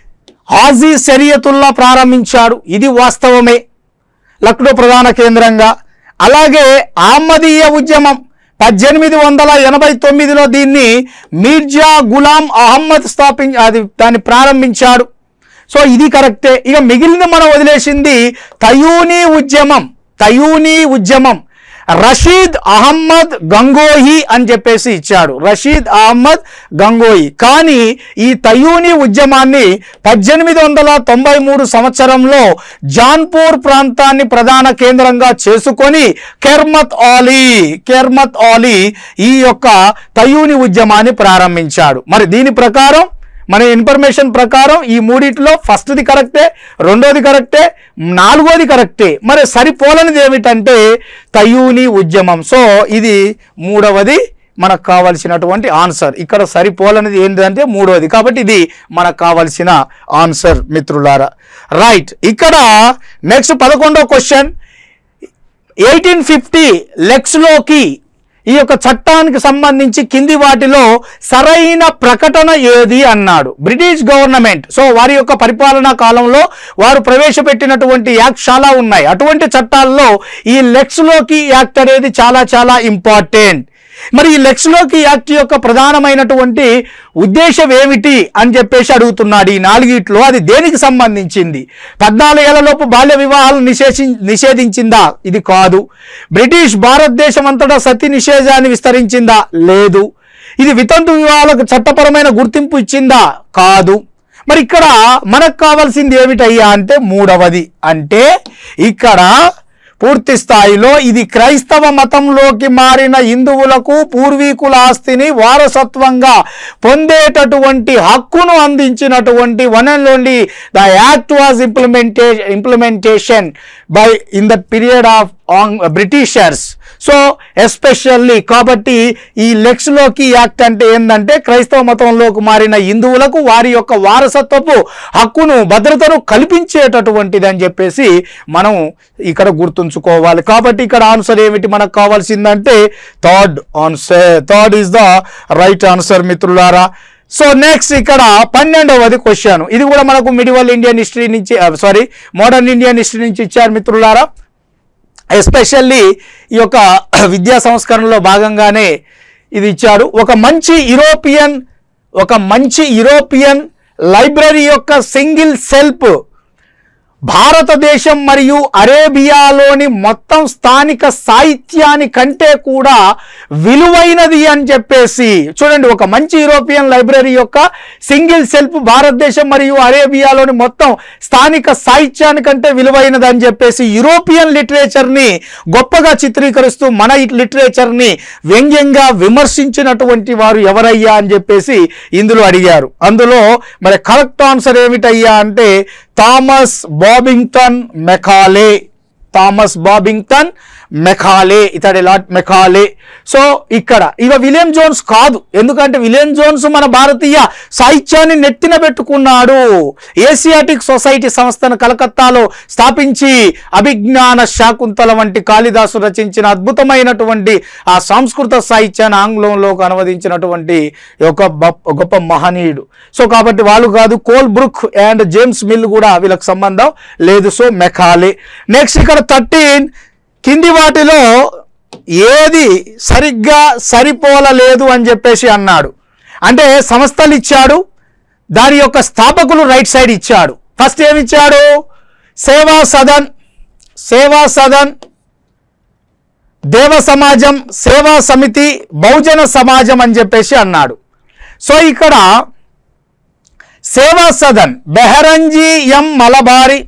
హాజీ షరియతుల్లా ప్రారంభించాడు ఇది వాస్తవమే లక్నో ప్రధాన కేంద్రంగా అలాగే అహ్మదీయ ఉద్యమం పద్దెనిమిది వందల ఎనభై తొమ్మిదిలో దీన్ని మీర్జా గులాం అహ్మద్ స్థాపించి అది దాన్ని ప్రారంభించాడు సో ఇది కరెక్టే ఇక మిగిలిన మనం వదిలేసింది తయూనీ ఉద్యమం తయూనీ ఉద్యమం రషీద్ అహమ్మద్ గంగోహి అని చెప్పేసి ఇచ్చాడు రషీద్ అహమ్మద్ గంగోహి కానీ ఈ తయూని ఉద్యమాన్ని పద్దెనిమిది వందల తొంభై మూడు సంవత్సరంలో జాన్పూర్ ప్రాంతాన్ని ప్రధాన కేంద్రంగా చేసుకొని కెర్మత్ ఆలీ కెర్మత్ ఆలీ ఈ యొక్క తయూని ఉద్యమాన్ని ప్రారంభించాడు మరి దీని ప్రకారం మన ఇన్ఫర్మేషన్ ప్రకారం ఈ మూడిట్లో ఫస్ట్ది కరెక్టే రెండోది కరెక్టే నాలుగోది కరెక్టే మరి సరిపోలనిది ఏమిటంటే తయూని ఉద్యమం సో ఇది మూడవది మనకు కావాల్సినటువంటి ఆన్సర్ ఇక్కడ సరిపోలనిది ఏంటంటే మూడవది కాబట్టి ఇది మనకు కావాల్సిన ఆన్సర్ మిత్రులారా రైట్ ఇక్కడ నెక్స్ట్ పదకొండో క్వశ్చన్ ఎయిటీన్ ఫిఫ్టీ లెక్స్లోకి ఈ యొక్క చట్టానికి సంబంధించి కింది వాటిలో సరైన ప్రకటన ఏది అన్నాడు బ్రిటిష్ గవర్నమెంట్ సో వారి యొక్క పరిపాలనా కాలంలో వారు ప్రవేశపెట్టినటువంటి యాక్ట్ చాలా ఉన్నాయి అటువంటి చట్టాల్లో ఈ లెక్స్లోకి యాక్ట్ అనేది చాలా చాలా ఇంపార్టెంట్ మరి ఈ లెక్స్లోకి యాక్ట్ యొక్క ప్రధానమైనటువంటి ఉద్దేశం ఏమిటి అని చెప్పేసి అడుగుతున్నాడు ఈ నాలుగిట్లో అది దేనికి సంబంధించింది పద్నాలుగేళ్లలోపు బాల్య వివాహాలు నిషేధి నిషేధించిందా ఇది కాదు బ్రిటిష్ భారతదేశం అంతటా సతీ నిషేధాన్ని విస్తరించిందా లేదు ఇది వితంతు వివాహాలకు చట్టపరమైన గుర్తింపు ఇచ్చిందా కాదు మరి ఇక్కడ మనకు కావాల్సింది ఏమిటయ్యా అంటే మూడవది అంటే ఇక్కడ పూర్తి స్థాయిలో ఇది క్రైస్తవ మతంలోకి మారిన హిందువులకు పూర్వీకుల ఆస్తిని వారసత్వంగా పొందేటటువంటి హక్కును అందించినటువంటి one and only the act was implement implementation by in the period of Britishers so especially కాబట్టి ఈ లెక్స్లోకి యాక్ట్ అంటే ఏంటంటే క్రైస్తవ మతంలోకి మారిన హిందువులకు వారి యొక్క వారసత్వపు హక్కును భద్రతను కల్పించేటటువంటిది అని చెప్పేసి మనం ఇక్కడ గుర్తుంచుకోవాలి కాబట్టి ఇక్కడ ఆన్సర్ ఏమిటి మనకు కావాల్సిందంటే third answer third is the right answer మిత్రులారా సో నెక్స్ట్ ఇక్కడ పన్నెండవది క్వశ్చన్ ఇది కూడా మనకు మిడివల్ ఇండియన్ హిస్టరీ నుంచి సారీ మోడర్న్ ఇండియన్ హిస్టరీ నుంచి ఇచ్చారు మిత్రులారా ఎస్పెషల్లీ ఈ యొక్క విద్యా సంస్కరణలో భాగంగానే ఇది ఇచ్చాడు ఒక మంచి యూరోపియన్ ఒక మంచి యూరోపియన్ లైబ్రరీ యొక్క సింగిల్ సెల్ఫ్ భారతదేశం మరియు అరేబియాలోని మొత్తం స్థానిక సాహిత్యాని కంటే కూడా విలువైనది అని చెప్పేసి చూడండి ఒక మంచి యూరోపియన్ లైబ్రరీ యొక్క సింగిల్ సెల్ఫ్ భారతదేశం మరియు అరేబియాలోని మొత్తం స్థానిక సాహిత్యానికంటే విలువైనది అని చెప్పేసి యూరోపియన్ లిటరేచర్ని గొప్పగా చిత్రీకరిస్తూ మన లిటరేచర్ని వ్యంగ్యంగా విమర్శించినటువంటి వారు ఎవరయ్యా అని చెప్పేసి ఇందులో అడిగారు అందులో మరి కరెక్ట్ ఆన్సర్ ఏమిటయ్యా అంటే Thomas Babington Macaulay Thomas Babington Macaulay ఇతడి లార్డ్ మెకాలే సో ఇక్కడ ఇక విలియం జోన్స్ కాదు ఎందుకంటే విలియం జోన్స్ మన భారతీయ సాహిత్యాన్ని నెత్తిన పెట్టుకున్నాడు ఏసియాటిక్ సొసైటీ సంస్థను కలకత్తాలో స్థాపించి అభిజ్ఞాన శాకుంతల వంటి కాళిదాసు రచించిన అద్భుతమైనటువంటి ఆ సంస్కృత సాహిత్యాన్ని ఆంగ్లంలోకి అనువదించినటువంటి ఒక గొప్ప- గొప్ప మహనీయుడు సో కాబట్టి వాళ్ళు కాదు Colebrooke and James Mill కూడా వీళ్ళకి సంబంధం లేదు సో మెకాలే నెక్స్ట్ ఇక్కడ థర్టీన్ కింది వాటిలో ఏది సరిగ్గా సరిపోలలేదు అని చెప్పేసి అన్నాడు అంటే సంస్థలు ఇచ్చాడు దాని యొక్క స్థాపకులు రైట్ సైడ్ ఇచ్చాడు ఫస్ట్ ఏమి ఇచ్చాడు సేవా సదన్ సేవా సదన్ దేవ సమాజం సేవా సమితి బహుజన సమాజం అని చెప్పేసి అన్నాడు సో ఇక్కడ సేవా సదన్ బెహరంజీ ఎం మలబారి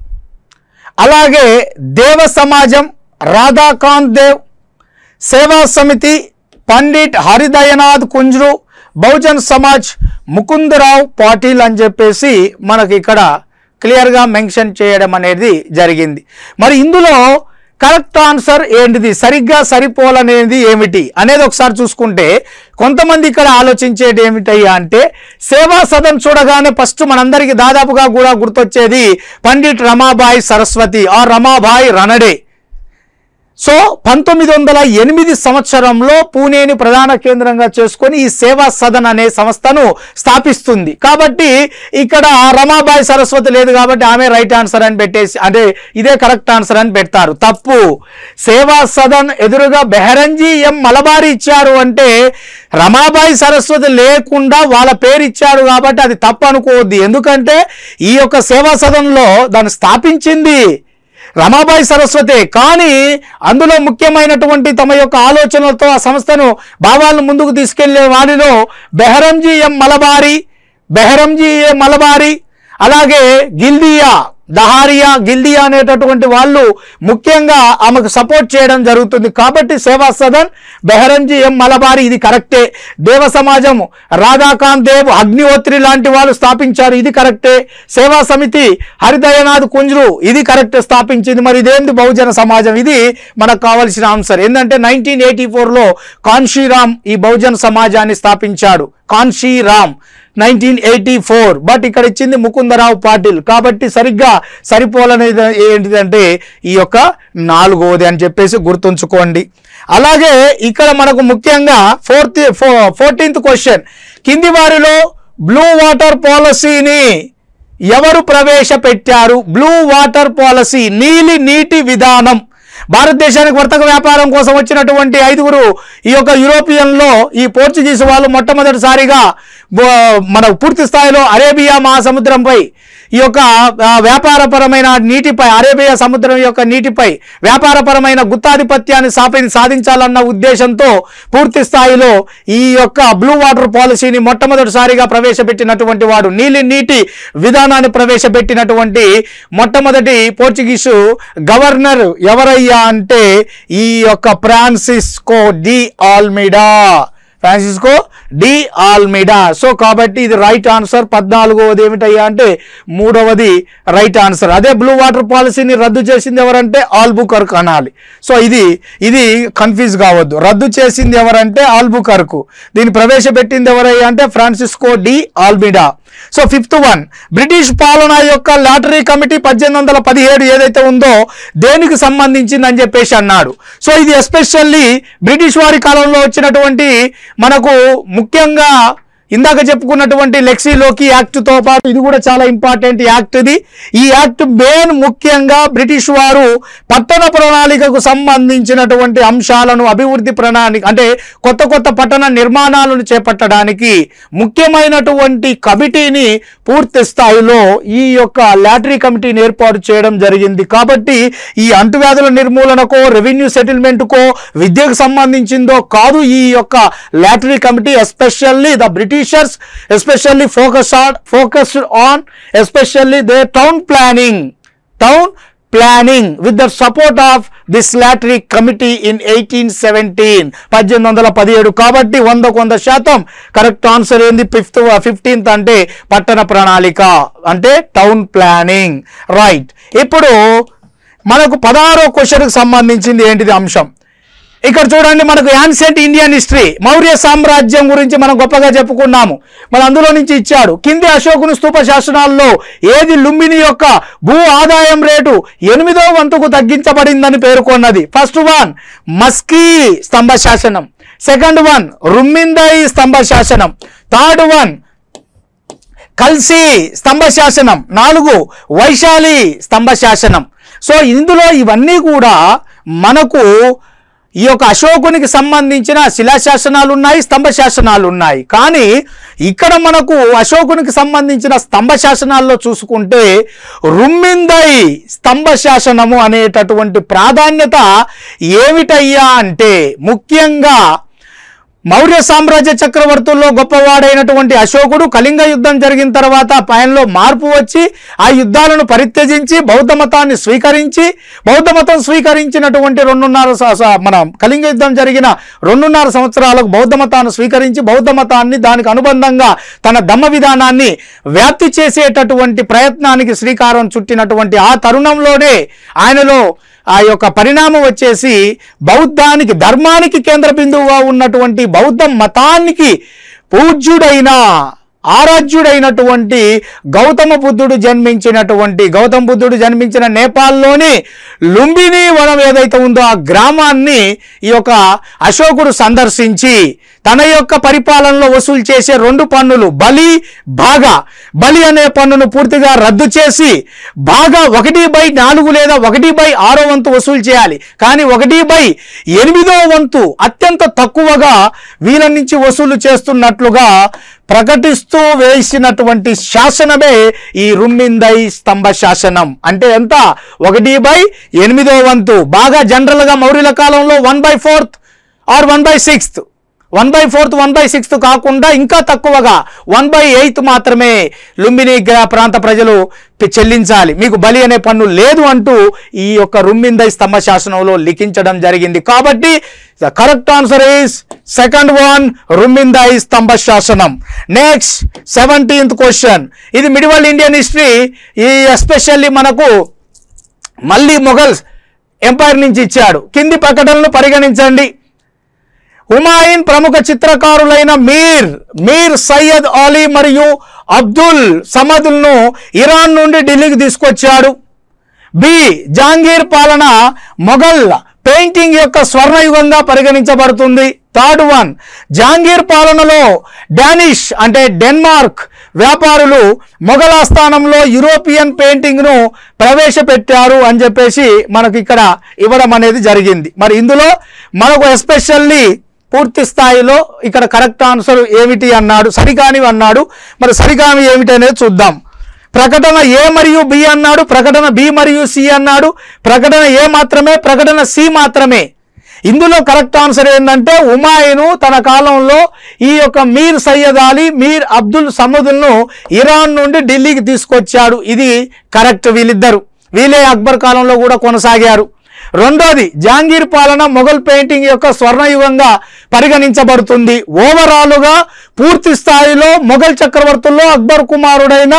అలాగే దేవ సమాజం రాధాకాంత్ దేవ్ సేవా సమితి పండిట్ హరిదయనాథ్ కుంజ్రు బహుజన్ సమాజ్ ముకుందరావు పాటిల్ అని చెప్పేసి మనకి ఇక్కడ క్లియర్గా మెన్షన్ చేయడం అనేది జరిగింది మరి ఇందులో కరెక్ట్ ఆన్సర్ ఏంటిది సరిగ్గా సరిపోలనేది ఏమిటి అనేది ఒకసారి చూసుకుంటే కొంతమంది ఇక్కడ ఆలోచించేది ఏమిటయ్యా అంటే సేవా సదన్ చూడగానే ఫస్ట్ మనందరికీ దాదాపుగా కూడా గుర్తొచ్చేది పండిట్ రమాబాయి సరస్వతి ఆ రమాబాయి రనడే సో పంతొమ్మిది వందల ఎనిమిది సంవత్సరంలో పూణేని ప్రధాన కేంద్రంగా చేసుకొని ఈ సేవా సదన్ అనే సంస్థను స్థాపిస్తుంది కాబట్టి ఇక్కడ రమాబాయి సరస్వతి లేదు కాబట్టి ఆమె రైట్ ఆన్సర్ అని పెట్టేసి అంటే ఇదే కరెక్ట్ ఆన్సర్ అని పెడతారు తప్పు సేవా సదన్ ఎదురుగా బెహరంజీ ఎం మలబారి ఇచ్చారు అంటే రమాబాయి సరస్వతి లేకుండా వాళ్ళ పేరు ఇచ్చారు కాబట్టి అది తప్పు అనుకోవద్దు ఎందుకంటే ఈ యొక్క సేవా సదన్లో దాన్ని స్థాపించింది రమాబాయి సరస్వతే కానీ అందులో ముఖ్యమైనటువంటి తమ యొక్క ఆలోచనలతో ఆ సంస్థను భావాలను ముందుకు తీసుకెళ్లే వారిలో బెహరంజీ ఎం మలబారి బెహరంజీ ఎం మలబారి అలాగే గిల్దియా దహారియా గిల్దియా అనేటటువంటి వాళ్ళు ముఖ్యంగా ఆమెకు సపోర్ట్ చేయడం జరుగుతుంది కాబట్టి సేవా సదన్ బెహరంజీ ఎం మలబారి ఇది కరెక్టే దేవ సమాజం రాధాకాంత్ దేవ్ అగ్నిహోత్రి లాంటి వాళ్ళు స్థాపించారు ఇది కరెక్టే సేవా సమితి హరిదయనాథ్ కుంజ్రు ఇది కరెక్ట్ స్థాపించింది మరి ఇదేంది బహుజన సమాజం ఇది మనకు కావాల్సిన ఆన్సర్ ఏంటంటే నైన్టీన్ ఎయిటీ ఫోర్లో కాన్షీరామ్ ఈ బహుజన సమాజాన్ని స్థాపించాడు Kanshiram nineteen eighty four but ఇక్కడ ఇచ్చింది ముకుందరావు పాటిల్ కాబట్టి సరిగ్గా సరిపోలనేది ఏంటిదంటే ఈ యొక్క నాలుగవది అని చెప్పేసి గుర్తుంచుకోండి అలాగే ఇక్కడ మనకు ముఖ్యంగా ఫోర్త్ ఫోర్టీన్త్ క్వశ్చన్ కింది వారిలో బ్లూ వాటర్ పాలసీని ఎవరు ప్రవేశపెట్టారు బ్లూ వాటర్ పాలసీ నీలి నీటి విధానం భారతదేశానికి వర్తక వ్యాపారం కోసం వచ్చినటువంటి ఐదుగురు ఈ యొక్క యూరోపియన్లో ఈ పోర్చుగీస్ వాళ్ళు మొట్టమొదటిసారిగా బో- మన పూర్తి స్థాయిలో అరేబియా మహాసముద్రంపై ఈ యొక్క ఆ, వ్యాపారపరమైన నీటిపై అరేబియా సముద్రం యొక్క నీటిపై వ్యాపారపరమైన గుత్తాధిపత్యాన్ని సాపి సాధించాలన్న ఉద్దేశంతో పూర్తి స్థాయిలో ఈ యొక్క బ్లూ వాటర్ పాలసీని మొట్టమొదటిసారిగా ప్రవేశపెట్టినటువంటి వాడు నీలి నీటి విధానాన్ని ప్రవేశపెట్టినటువంటి మొట్టమొదటి పోర్చుగీసు గవర్నర్ ఎవరయ్యా అంటే ఈ యొక్క Francisco de Almeida Francisco de Almeida so కాబట్టి ఇది రైట్ ఆన్సర్ పద్నాలుగవది ఏమిటయ్యా అంటే మూడవది రైట్ ఆన్సర్ అదే బ్లూ వాటర్ పాలసీని రద్దు చేసింది ఎవరంటే ఆల్బుకర్క్ అనాలి సో ఇది ఇది కన్ఫ్యూజ్ కావద్దు రద్దు చేసింది ఎవరంటే ఆల్బుకర్కు దీన్ని ప్రవేశపెట్టింది ఎవరయ్యా అంటే Francisco de Almeida so fifth one British పాలన యొక్క లాటరీ కమిటీ పద్దెనిమిది వందల పదిహేడు ఏదైతే ఉందో దేనికి సంబంధించింది అని చెప్పేసి అన్నాడు సో ఇది ఎస్పెషల్లీ బ్రిటిష్ వారి కాలంలో వచ్చినటువంటి మనకు ముఖ్యంగా ఇందాక చెప్పుకున్నటువంటి లెక్సీలోకి యాక్ట్తో పాటు ఇది కూడా చాలా ఇంపార్టెంట్ యాక్ట్ ఇది ఈ యాక్ట్ మెయిన్ ముఖ్యంగా బ్రిటిష్ వారు పట్టణ ప్రణాళికకు సంబంధించినటువంటి అంశాలను అభివృద్ధి ప్రణాళిక అంటే కొత్త కొత్త పట్టణ నిర్మాణాలను చేపట్టడానికి ముఖ్యమైనటువంటి కమిటీని పూర్తి స్థాయిలో ఈ యొక్క లాటరీ కమిటీని ఏర్పాటు చేయడం జరిగింది కాబట్టి ఈ అంటువ్యాధుల నిర్మూలనకో రెవెన్యూ సెటిల్మెంట్కో విద్యకు సంబంధించిందో కాదు ఈ యొక్క lottery committee especially the Britishers especially focus on focused on especially they town planning town planning with the support of this lottery committee in eighteen seventeen పద్దెనిమిది వందల పదిహేడు కాబట్టి వందకు వంద శాతం కరెక్ట్ ఆన్సర్ ఏంది ఫిఫ్త్ ఫిఫ్టీన్త్ అంటే పట్టణ ప్రణాళిక అంటే టౌన్ ప్లానింగ్ రైట్ ఇప్పుడు మనకు పదహారో క్వశ్చన్కి సంబంధించింది ఏంటిది అంశం ఇక్కడ చూడండి మనకు యాన్సెంట్ ఇండియన్ హిస్టరీ మౌర్య సామ్రాజ్యం గురించి మనం గొప్పగా చెప్పుకున్నాము మన అందులో నుంచి ఇచ్చాడు కింది అశోకుని స్తూప శాసనాల్లో ఏది లుంబిని యొక్క భూ ఆదాయం రేటు ఎనిమిదో వంతుకు తగ్గించబడిందని పేర్కొన్నది ఫస్ట్ వన్ మస్కీ స్తంభ శాసనం సెకండ్ వన్ రుమ్మిందై స్తంభ శాసనం థర్డ్ వన్ కల్సి స్తంభ శాసనం నాలుగు వైశాలి స్తంభ శాసనం సో ఇందులో ఇవన్నీ కూడా మనకు ఈ యొక్క అశోకునికి సంబంధించిన శిలాశాసనాలు ఉన్నాయి స్తంభ శాసనాలు ఉన్నాయి కానీ ఇక్కడ మనకు అశోకునికి సంబంధించిన స్తంభ శాసనాల్లో చూసుకుంటే రుమ్మిందై స్తంభ శాసనము అనేటటువంటి ప్రాధాన్యత ఏమిటయ్యా అంటే ముఖ్యంగా మౌర్య సామ్రాజ్య చక్రవర్తుల్లో గొప్పవాడైనటువంటి అశోకుడు కళింగ యుద్ధం జరిగిన తర్వాత ఆయనలో మార్పు వచ్చి ఆ యుద్ధాలను పరిత్యజించి బౌద్ధ మతాన్ని స్వీకరించి బౌద్ధ మతం స్వీకరించినటువంటి రెండున్నర స- స- మన కళింగ యుద్ధం జరిగిన రెండున్నర సంవత్సరాలకు బౌద్ధ మతాన్ని స్వీకరించి బౌద్ధ మతాన్ని దానికి అనుబంధంగా తన ధమ్మ విధానాన్ని వ్యాప్తి చేసేటటువంటి ప్రయత్నానికి శ్రీకారం చుట్టినటువంటి ఆ తరుణంలోనే ఆయనలో ఆ యొక్క పరిణామం వచ్చేసి బౌద్ధానికి ధర్మానికి కేంద్ర బిందువుగా ఉన్నటువంటి బౌద్ధ మతానికి పూజ్యుడైన ఆరాధ్యుడైనటువంటి గౌతమ బుద్ధుడు జన్మించినటువంటి గౌతమ బుద్ధుడు జన్మించిన నేపాల్లోని లుంబిని వనం ఏదైతే ఉందో ఆ గ్రామాన్ని ఈ యొక్క అశోకుడు సందర్శించి తన యొక్క పరిపాలనలో వసూలు చేసే రెండు పన్నులు బలి బాగా బలి అనే పన్నును పూర్తిగా రద్దు చేసి బాగా ఒకటి బై నాలుగు లేదా ఒకటి బై ఆరో వంతు వసూలు చేయాలి కానీ ఒకటి బై ఎనిమిదో వంతు అత్యంత తక్కువగా వీళ్ళ నుంచి వసూలు చేస్తున్నట్లుగా ప్రకటిస్తూ వేసినటువంటి శాసనమే ఈ రుమ్మిందై స్తంభ శాసనం అంటే ఎంత ఒకటి బై ఎనిమిదో వంతు బాగా జనరల్గా మౌర్యుల కాలంలో one by fourth or one by sixth one by fourth one by sixth కాకుండా ఇంకా తక్కువగా వన్ బై ఎయిత్ మాత్రమే లుంబిని గ్రా- ప్రాంత ప్రజలు పి- చెల్లించాలి మీకు బలి అనే పన్ను లేదు అంటూ ఈ యొక్క రుమ్మిందై స్తంభ శాసనంలో లిఖించడం జరిగింది కాబట్టి the correct answer is second one Rummindei స్తంభ శాసనం నెక్స్ట్ సెవెంటీన్త్ క్వశ్చన్ ఇది మిడివల్ ఇండియన్ హిస్టరీ ఈ ఎస్పెషల్లీ మనకు మళ్ళీ మొఘల్స్ ఎంపైర్ నుంచి ఇచ్చాడు కింది ప్రకటనలు పరిగణించండి హుమాయిన్ ప్రముఖ చిత్రకారులైన మీర్ మీర్ సయ్యద్ అలీ మరియు అబ్దుల్ సమదుల్ను ఇరాన్ నుండి ఢిల్లీకి తీసుకొచ్చాడు బి జాంగీర్ పాలన మొఘల్ పెయింటింగ్ యొక్క స్వర్ణయుగంగా పరిగణించబడుతుంది థర్డ్ వన్ జాంగీర్ పాలనలో డానిష్ అంటే డెన్మార్క్ వ్యాపారులు మొఘల్ ఆస్థానంలో యూరోపియన్ పెయింటింగ్ను ప్రవేశపెట్టారు అని చెప్పేసి మనకి ఇక్కడ ఇవ్వడం అనేది జరిగింది మరి ఇందులో మనకు ఎస్పెషల్లీ పూర్తి స్థాయిలో ఇక్కడ కరెక్ట్ ఆన్సర్ ఏమిటి అన్నాడు సరికానివి అన్నాడు మరి సరికాని ఏమిటి అనేది చూద్దాం ప్రకటన ఏ మరియు బి అన్నాడు ప్రకటన బి మరియు సి అన్నాడు ప్రకటన ఏ మాత్రమే ప్రకటన సి మాత్రమే ఇందులో కరెక్ట్ ఆన్సర్ ఏంటంటే ఉమాయిను తన కాలంలో ఈ యొక్క మీర్ సయ్యద్ అలీ మీర్ అబ్దుల్ సమదుల్ను ఇరాన్ నుండి ఢిల్లీకి తీసుకొచ్చాడు ఇది కరెక్ట్ వీళ్ళిద్దరు వీళ్ళే అక్బర్ కాలంలో కూడా కొనసాగారు రెండోది జాంగీర్ పాలన మొఘల్ పెయింటింగ్ యొక్క స్వర్ణయుగంగా పరిగణించబడుతుంది ఓవరాలుగా పూర్తి స్థాయిలో మొఘల్ చక్రవర్తుల్లో అక్బర్ కుమారుడైన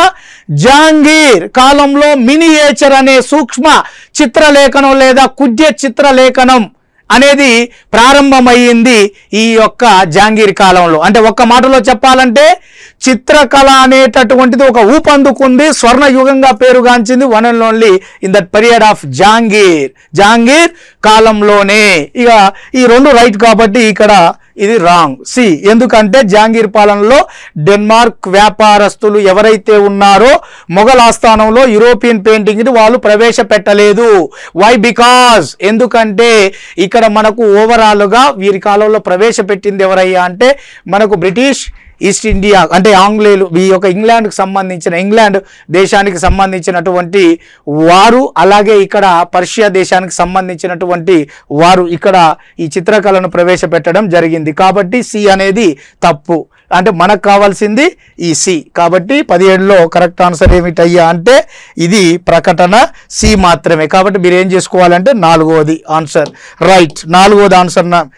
జాంగీర్ కాలంలో మినియేచర్ అనే సూక్ష్మ చిత్రలేఖనం లేదా కుడ్య చిత్రలేఖనం అనేది ప్రారంభమయ్యింది ఈ యొక్క జాంగీర్ కాలంలో అంటే ఒక్క మాటలో చెప్పాలంటే చిత్రకళ అనేటటువంటిది ఒక ఊపందుకుంది స్వర్ణయుగంగా పేరుగాంచింది one and only in that period of Jahangir Jahangir కాలంలోనే ఇక ఈ రెండు రైట్ కాబట్టి ఇక్కడ ఇది రాంగ్ సి ఎందుకంటే జాంగీర్ పాలనలో డెన్మార్క్ వ్యాపారస్తులు ఎవరైతే ఉన్నారో మొఘల్ ఆస్థానంలో యూరోపియన్ పెయింటింగ్ని వాళ్ళు ప్రవేశపెట్టలేదు వై బికాజ్ ఎందుకంటే ఇక్కడ మనకు ఓవరాల్గా వీరి కాలంలో ప్రవేశపెట్టింది ఎవరయ్యా అంటే మనకు బ్రిటిష్ ఈస్ట్ ఇండియా అంటే ఆంగ్లేయులు ఈ యొక్క ఇంగ్లాండ్కి సంబంధించిన ఇంగ్లాండ్ దేశానికి సంబంధించినటువంటి వారు అలాగే ఇక్కడ పర్షియా దేశానికి సంబంధించినటువంటి వారు ఇక్కడ ఈ చిత్రకళను ప్రవేశపెట్టడం జరిగింది కాబట్టి సి అనేది తప్పు అంటే మనకు కావాల్సింది ఈ సి కాబట్టి పదిహేడులో కరెక్ట్ ఆన్సర్ ఏమిటయ్యా అంటే ఇది ప్రకటన సి మాత్రమే కాబట్టి మీరు ఏం చేసుకోవాలంటే నాలుగవది ఆన్సర్ రైట్ నాలుగవది ఆన్సర్ నా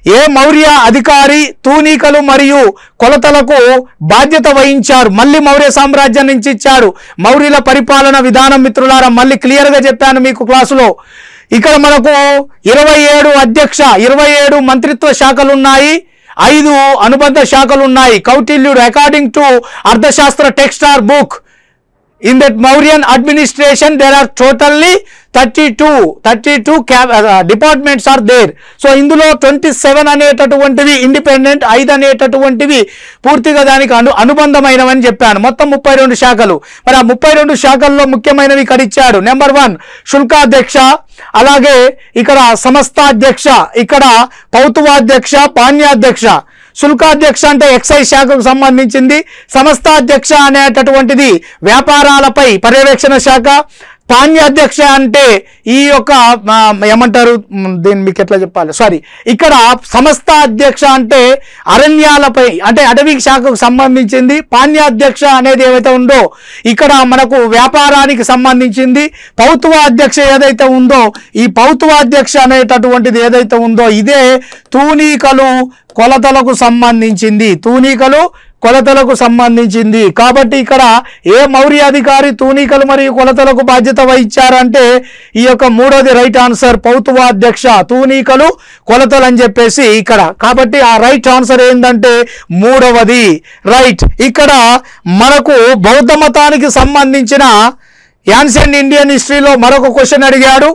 ఏ మౌర్య అధికారి తూనికలు మరియు కొలతలకు బాధ్యత వహించారు మళ్ళీ మౌర్య సామ్రాజ్యం నుంచి ఇచ్చారు మౌర్యుల పరిపాలన విధానం మిత్రులారా మళ్ళీ క్లియర్గా చెప్పాను మీకు క్లాసులో ఇక్కడ మనకు ఇరవై ఏడు అధ్యక్ష ఇరవై ఏడు మంత్రిత్వ శాఖలు ఉన్నాయి ఐదు అనుబంధ శాఖలు ఉన్నాయి కౌటిల్యుడు according to Arthashastra text or book in that Mauryan administration there are totally 32 32 cab, uh, departments are there so ఇందులో ట్వంటీ సెవెన్ అనేటటువంటివి ఇండిపెండెంట్ ఐదు అనేటటువంటివి పూర్తిగా దానికి అను అనుబంధమైనవని చెప్పాను మొత్తం ముప్పై రెండు శాఖలు మరి ఆ ముప్పై రెండు శాఖల్లో ముఖ్యమైనవి ఇక్కడ ఇచ్చాడు నెంబర్ వన్ శుల్కాధ్యక్ష అలాగే ఇక్కడ సమస్తాధ్యక్ష ఇక్కడ పౌతువాధ్యక్ష పాణ్యాధ్యక్ష శుల్కాధ్యక్ష అంటే ఎక్సైజ్ శాఖకు సంబంధించింది సంస్థాధ్యక్ష అనేటటువంటిది వ్యాపారాలపై పర్యవేక్షణ శాఖ పాణ్యాధ్యక్ష అంటే ఈ యొక్క ఆ, ఏమంటారు మ్, దీన్ని మీకు ఎట్లా చెప్పాలి సారీ ఇక్కడ సంస్థ అధ్యక్ష అంటే అరణ్యాలపై అంటే అటవీ శాఖకు సంబంధించింది పాణ్యాధ్యక్ష అనేది ఏవైతే ఉందో ఇక్కడ మనకు వ్యాపారానికి సంబంధించింది పౌతువ అధ్యక్ష ఏదైతే ఉందో ఈ పౌతువ అధ్యక్ష అనేటటువంటిది ఏదైతే ఉందో ఇదే తూనీకలు కొలతలకు సంబంధించింది తూనీకలు కొలతలకు సంబంధించింది కాబట్టి ఇక్కడ ఏ మౌర్య అధికారి తూనికలు మరియు కొలతలకు బాధ్యత వహించారంటే ఈ యొక్క మూడోది రైట్ ఆన్సర్ పౌతువాధ్యక్ష తూనికలు కొలతలు అని చెప్పేసి ఇక్కడ కాబట్టి ఆ రైట్ ఆన్సర్ ఏంటంటే మూడవది రైట్ ఇక్కడ మనకు బౌద్ధ మతానికి సంబంధించిన యాన్సెంట్ ఇండియన్ హిస్టరీలో మరొక క్వశ్చన్ అడిగాడు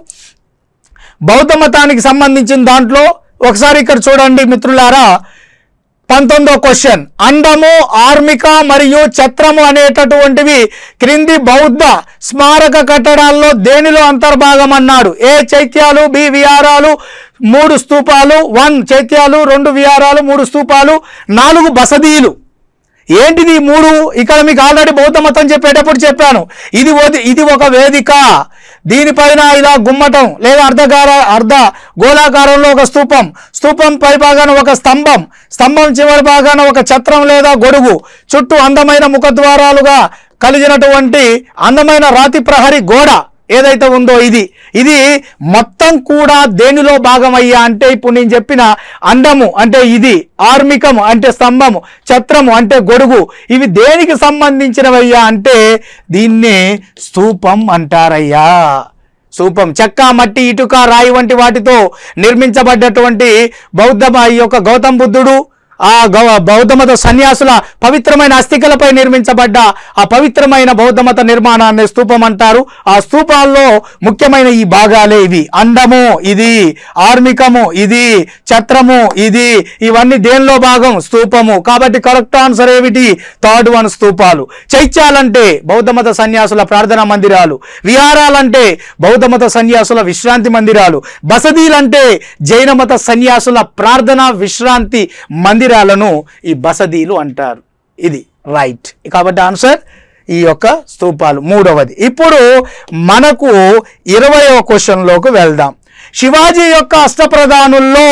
బౌద్ధ మతానికి సంబంధించిన దాంట్లో ఒకసారి ఇక్కడ చూడండి మిత్రులారా పంతొమ్మిదో క్వశ్చన్ అండము ఆర్మిక మరియు ఛత్రము అనేటటువంటివి క్రింది బౌద్ధ స్మారక కట్టడాల్లో దేనిలో అంతర్భాగం అన్నాడు ఏ చైత్యాలు బి విహారాలు మూడు స్తూపాలు వన్ చైత్యాలు రెండు విహారాలు మూడు స్తూపాలు నాలుగు బసదీలు ఏంటిది ఈ మూడు ఇక్కడ మీకు ఆల్రెడీ బౌద్ధ మతం చెప్పేటప్పుడు చెప్పాను ఇది ఓ- ఇది ఒక వేదిక దీనిపైన ఇలా గుమ్మటం లేదా అర్ధగార అర్ధ గోళాకారంలో ఒక స్తూపం స్తూపం పై భాగాన ఒక స్తంభం స్తంభం చివరి భాగాన ఒక ఛత్రం లేదా గొడుగు చుట్టూ అందమైన ముఖద్వారాలుగా కలిగినటువంటి అందమైన రాతి ప్రహరి గోడ ఏదైతే ఉందో ఇది ఇది మొత్తం కూడా దేనిలో భాగమయ్యా అంటే ఇప్పుడు నేను చెప్పిన అండము అంటే ఇది ఆర్మికము అంటే స్తంభము ఛత్రము అంటే గొడుగు ఇవి దేనికి సంబంధించినవయ్యా అంటే దీన్ని స్తూపం అంటారయ్యా స్తూపం చెక్క మట్టి ఇటుక రాయి వంటి వాటితో నిర్మించబడ్డటువంటి బౌద్ధ ఈ యొక్క గౌతమ్ బుద్ధుడు ఆ గౌ బౌద్ధమత సన్యాసుల పవిత్రమైన అస్థికలపై నిర్మించబడ్డ ఆ పవిత్రమైన బౌద్ధమత నిర్మాణాన్ని స్తూపం అంటారు ఆ స్తూపాల్లో ముఖ్యమైన ఈ భాగాలే ఇవి అండము ఇది ఆర్మికము ఇది ఛత్రము ఇది ఇవన్నీ దేనిలో భాగం స్తూపము కాబట్టి కరెక్ట్ ఆన్సర్ ఏమిటి థర్డ్ వన్ స్తూపాలు చైత్యాలంటే బౌద్ధమత సన్యాసుల ప్రార్థనా మందిరాలు విహారాలంటే బౌద్ధమత సన్యాసుల విశ్రాంతి మందిరాలు బసదీలంటే జైనమత సన్యాసుల ప్రార్థన విశ్రాంతి మందిరాలను ఈ బసదీలు అంటారు ఇది రైట్ కాబట్టి ఆన్సర్ ఈ యొక్క స్తూపాలు మూడవది ఇప్పుడు మనకు ఇరవయవ క్వశ్చన్లోకి వెళ్దాం శివాజీ యొక్క అష్టప్రధానుల్లో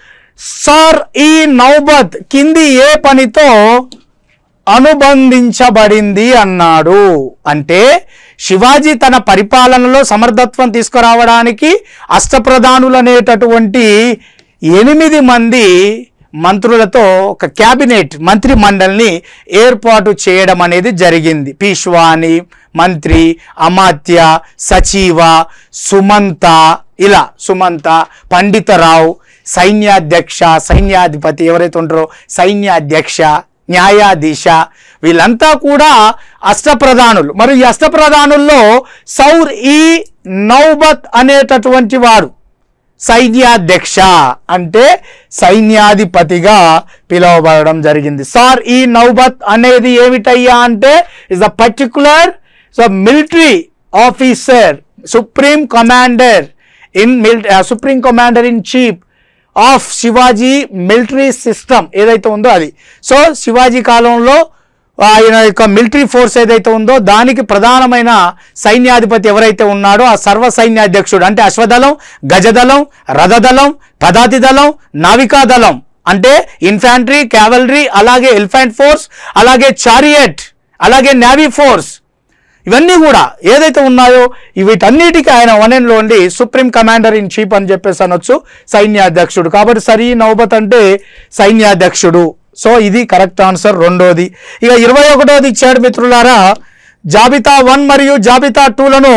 సార్ ఈ నౌబత్ కింది ఏ పనితో అనుబంధించబడింది అన్నాడు అంటే శివాజీ తన పరిపాలనలో సమర్థత్వం తీసుకురావడానికి అష్టప్రధానులు అనేటటువంటి ఎనిమిది మంది మంత్రులతో ఒక క్యాబినెట్ మంత్రి మండలిని ఏర్పాటు చేయడం అనేది జరిగింది పీష్వాని మంత్రి అమాత్య సచివ సుమంత ఇలా సుమంత పండితరావు సైన్యాధ్యక్ష సైన్యాధిపతి ఎవరైతే ఉంటారో సైన్యాధ్యక్ష న్యాయాధీశ వీళ్ళంతా కూడా అష్టప్రధానులు మరి ఈ అష్టప్రధానుల్లో సౌర్ ఈ నౌబత్ అనేటటువంటి వాడు సైన్యాధ్యక్ష అంటే సైన్యాధిపతిగా పిలువబడడం జరిగింది సార్ ఈ నౌబత్ అనేది ఏమిటయ్యా అంటే is the particular so military officer supreme commander in mill supreme commander in chief of Shivaji military system ఏదైతే ఉందో అది సో శివాజీ కాలంలో ఆయన యొక్క మిలిటరీ ఫోర్స్ ఏదైతే ఉందో దానికి ప్రధానమైన సైన్యాధిపతి ఎవరైతే ఉన్నాడో ఆ సర్వ సైన్యాధ్యక్షుడు అంటే అశ్వదళం గజదళం రథదళం పదాతి దళం నావికా దళం అంటే ఇన్ఫాంట్రీ క్యావలరీ అలాగే ఎలిఫెంట్ ఫోర్స్ అలాగే చారియట్ అలాగే నేవీ ఫోర్స్ ఇవన్నీ కూడా ఏదైతే ఉన్నాయో వీటన్నిటికీ ఆయన one and only supreme commander in chief అని చెప్పేసి అనొచ్చు సైన్యాధ్యక్షుడు కాబట్టి సరి నౌబత్ అంటే సైన్యాధ్యక్షుడు సో ఇది కరెక్ట్ ఆన్సర్ రెండోది ఇక ఇరవై ఒకటోది ఇచ్చాడు మిత్రులారా జాబితా వన్ మరియు జాబితా టూలను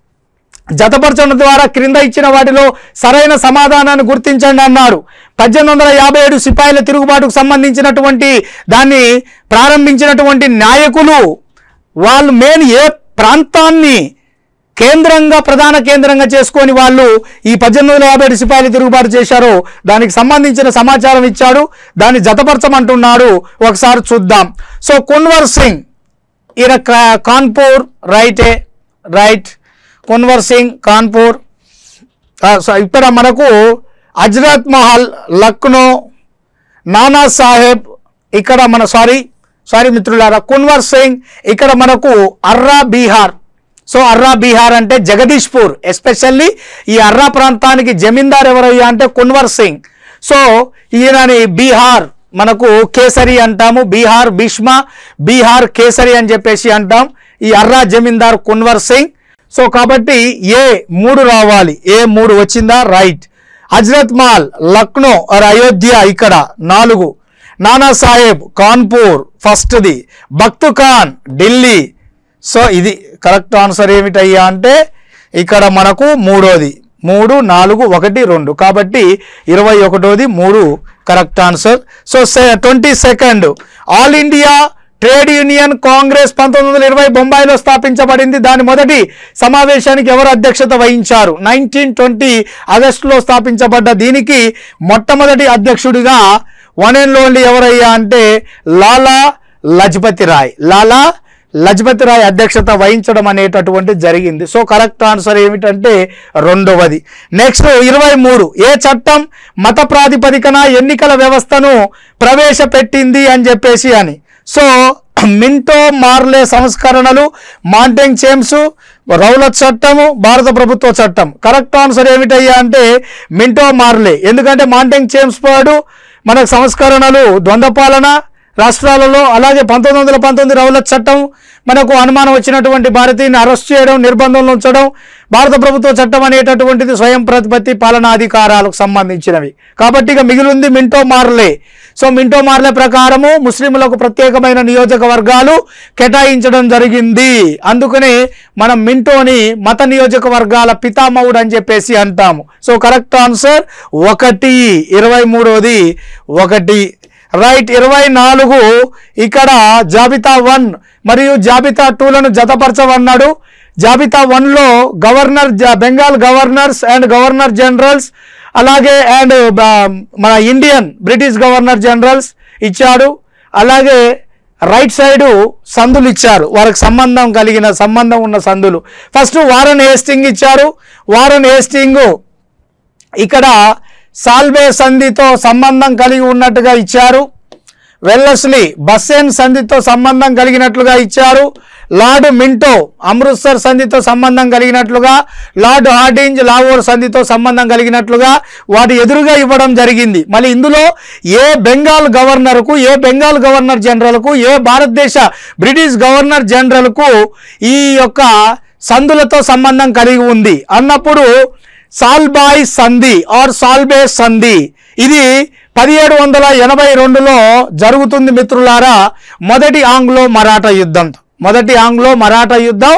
జతపరచడం ద్వారా క్రింద ఇచ్చిన వాటిలో సరైన సమాధానాన్ని గుర్తించండి అన్నాడు పద్దెనిమిది వందల యాభై ఏడు సిపాయిల తిరుగుబాటుకు సంబంధించినటువంటి దాన్ని ప్రారంభించినటువంటి నాయకులు వాళ్ళు మెయిన్ ఏ ప్రాంతాన్ని కేంద్రంగా ప్రధాన కేంద్రంగా చేసుకొని వాళ్ళు ఈ పద్దెనిమిది వందల యాభై ఏడు సిపాయిలు తిరుగుబాటు చేశారో దానికి సంబంధించిన సమాచారం ఇచ్చాడు దాన్ని జతపరచమంటున్నాడు ఒకసారి చూద్దాం సో కున్వర్ సింగ్ ఈయన కా- కాన్పూర్ రైటే రైట్ కున్వర్ సింగ్ కాన్పూర్ ఆ, సో ఇక్కడ మనకు హజ్రత్ మహల్ లక్నో నానా సాహెబ్ ఇక్కడ మన సారీ సారీ మిత్రులారా కున్వర్ సింగ్ ఇక్కడ మనకు అర్రా బీహార్ సో అర్రా బీహార్ అంటే జగదీష్పూర్ ఎస్పెషల్లీ ఈ అర్రా ప్రాంతానికి జమీందార్ ఎవరయ్యా అంటే కున్వర్ సింగ్ సో ఈయనని బీహార్ మనకు కేసరి అంటాము బీహార్ భీష్మ బీహార్ కేసరి అని చెప్పేసి అంటాం ఈ అర్రా జమీందార్ కున్వర్ సింగ్ సో కాబట్టి ఏ మూడు రావాలి ఏ మూడు వచ్చిందా రైట్ హజ్రత్ మాల్ లక్నో ఆర్ అయోధ్య ఇక్కడ నాలుగు నానా సాహెబ్ కాన్పూర్ ఫస్ట్ది భక్తు ఖాన్ ఢిల్లీ సో ఇది కరెక్ట్ ఆన్సర్ ఏమిటయ్యా అంటే ఇక్కడ మనకు మూడోది మూడు నాలుగు ఒకటి రెండు కాబట్టి ఇరవై ఒకటోది మూడు correct answer so twenty second All India Trade Union Congress పంతొమ్మిది వందల ఇరవై బొంబాయిలో స్థాపించబడింది దాని మొదటి సమావేశానికి ఎవరు అధ్యక్షత వహించారు నైన్టీన్ ట్వంటీ ఆగస్టులో స్థాపించబడ్డ దీనికి మొట్టమొదటి అధ్యక్షుడిగా వన్ అండ్ ఓన్లీ ఎవరయ్యా అంటే లాలా లజపతి రాయ్ లాలా లజపతి రాయ్ అధ్యక్షత వహించడం అనేటటువంటి జరిగింది సో కరెక్ట్ ఆన్సర్ ఏమిటంటే రెండవది నెక్స్ట్ ఇరవై మూడు ఏ చట్టం మత ప్రాతిపదికన ఎన్నికల వ్యవస్థను ప్రవేశపెట్టింది అని చెప్పేసి అని సో మింటో మార్లే సంస్కరణలు మాంటెంగ్ చేమ్స్ రౌలత్ చట్టము భారత ప్రభుత్వ చట్టం కరెక్ట్ ఆన్సర్ ఏమిటయ్యా అంటే మింటో మార్లే ఎందుకంటే మాంటెంగ్ చేమ్స్ పాడు మనకు సంస్కరణలు ద్వంద్వ పాలన రాష్ట్రాలలో అలాగే పంతొమ్మిది వందల పంతొమ్మిది రౌలత్ చట్టం మనకు అనుమానం వచ్చినటువంటి భారతీయుని అరెస్ట్ చేయడం నిర్బంధంలో ఉంచడం భారత ప్రభుత్వ చట్టం అనేటటువంటిది స్వయం ప్రతిపత్తి పాలనాధికారాలకు సంబంధించినవి కాబట్టి ఇక మిగిలింది Minto Morley so Minto Morley ప్రకారము ముస్లింలకు ప్రత్యేకమైన నియోజకవర్గాలు కేటాయించడం జరిగింది అందుకనే మనం మింటోని మత నియోజకవర్గాల పితామహుడు అని చెప్పేసి అంటాము సో కరెక్ట్ ఆన్సర్ ఒకటి ఇరవై మూడోది ఒకటి రైట్ ఇరవై నాలుగు ఇక్కడ జాబితా వన్ మరియు జాబితా టూలను జతపరచమన్నాడు జాబితా వన్లో గవర్నర్ జ- Bengal governors and governor generals అలాగే అండ్ బ- మన ఇండియన్ బ్రిటిష్ గవర్నర్ జనరల్స్ ఇచ్చాడు అలాగే రైట్ సైడు సందులు ఇచ్చారు వారికి సంబంధం కలిగిన సంబంధం ఉన్న సందులు ఫస్ట్ వారన్ హేస్టింగ్ ఇచ్చారు వారన్ హేస్టింగ్ ఇక్కడ సాల్వే సంధితో సంబంధం కలిగి ఉన్నట్టుగా ఇచ్చారు వెల్లస్లీ బస్సేన్ సంధితో సంబంధం కలిగినట్లుగా ఇచ్చారు లార్డ్ మింటో అమృత్సర్ సంధితో సంబంధం కలిగినట్లుగా లార్డ్ హార్డింజ్ లాహోర్ సంధితో సంబంధం కలిగినట్లుగా వాటి ఎదురుగా ఇవ్వడం జరిగింది మళ్ళీ ఇందులో ఏ బెంగాల్ గవర్నర్కు ఏ బెంగాల్ గవర్నర్ జనరల్కు ఏ భారతదేశ బ్రిటిష్ గవర్నర్ జనరల్కు ఈ యొక్క సంధులతో సంబంధం కలిగి ఉంది అన్నప్పుడు సాల్బాయ్ సంధి ఆర్ సాల్బే సంధి ఇది పదిహేడు వందల ఎనభై రెండులో జరుగుతుంది మిత్రులారా మొదటి ఆంగ్లో మరాఠా యుద్ధం మొదటి ఆంగ్లో మరాఠా యుద్ధం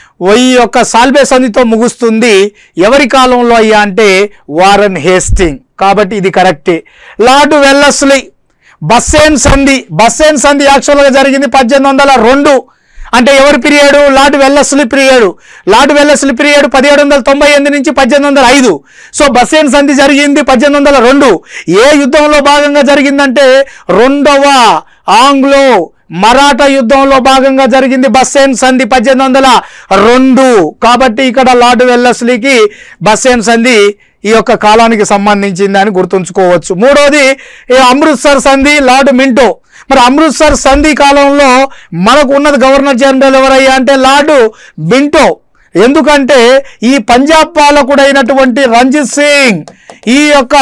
ఈ యొక్క సాల్బే సంధితో ముగుస్తుంది ఎవరి కాలంలో అయ్యా అంటే వారన్ హేస్టింగ్ కాబట్టి ఇది కరెక్టే లార్డ్ వెల్లస్లీ బస్సేన్ సంధి బస్సేన్ సంధి యాక్చువల్గా జరిగింది పద్దెనిమిది వందల రెండు అంటే ఎవరి period lord Wellesley period lord Wellesley period పదిహేడు వందల తొంభై ఎనిమిది నుంచి పద్దెనిమిది వందల ఐదు సో బస్సేన్ సంధి జరిగింది పద్దెనిమిది వందల రెండు ఏ యుద్ధంలో భాగంగా జరిగిందంటే రెండవ ఆంగ్లో మరాఠా యుద్ధంలో భాగంగా జరిగింది బస్సేన్ సంధి పద్దెనిమిది వందల రెండు కాబట్టి ఇక్కడ లార్డ్ వెల్లస్లీకి బస్సేన్ సంధి ఈ యొక్క కాలానికి సంబంధించింది అని గుర్తుంచుకోవచ్చు మూడోది ఈ అమృత్సర్ సంధి లార్డ్ మింటో మరి అమృత్సర్ సంధి కాలంలో మనకు ఉన్నది గవర్నర్ జనరల్ ఎవరయ్యా అంటే లార్డు మింటో ఎందుకంటే ఈ పంజాబ్ పాలకుడైనటువంటి రంజిత్ సింగ్ ఈ యొక్క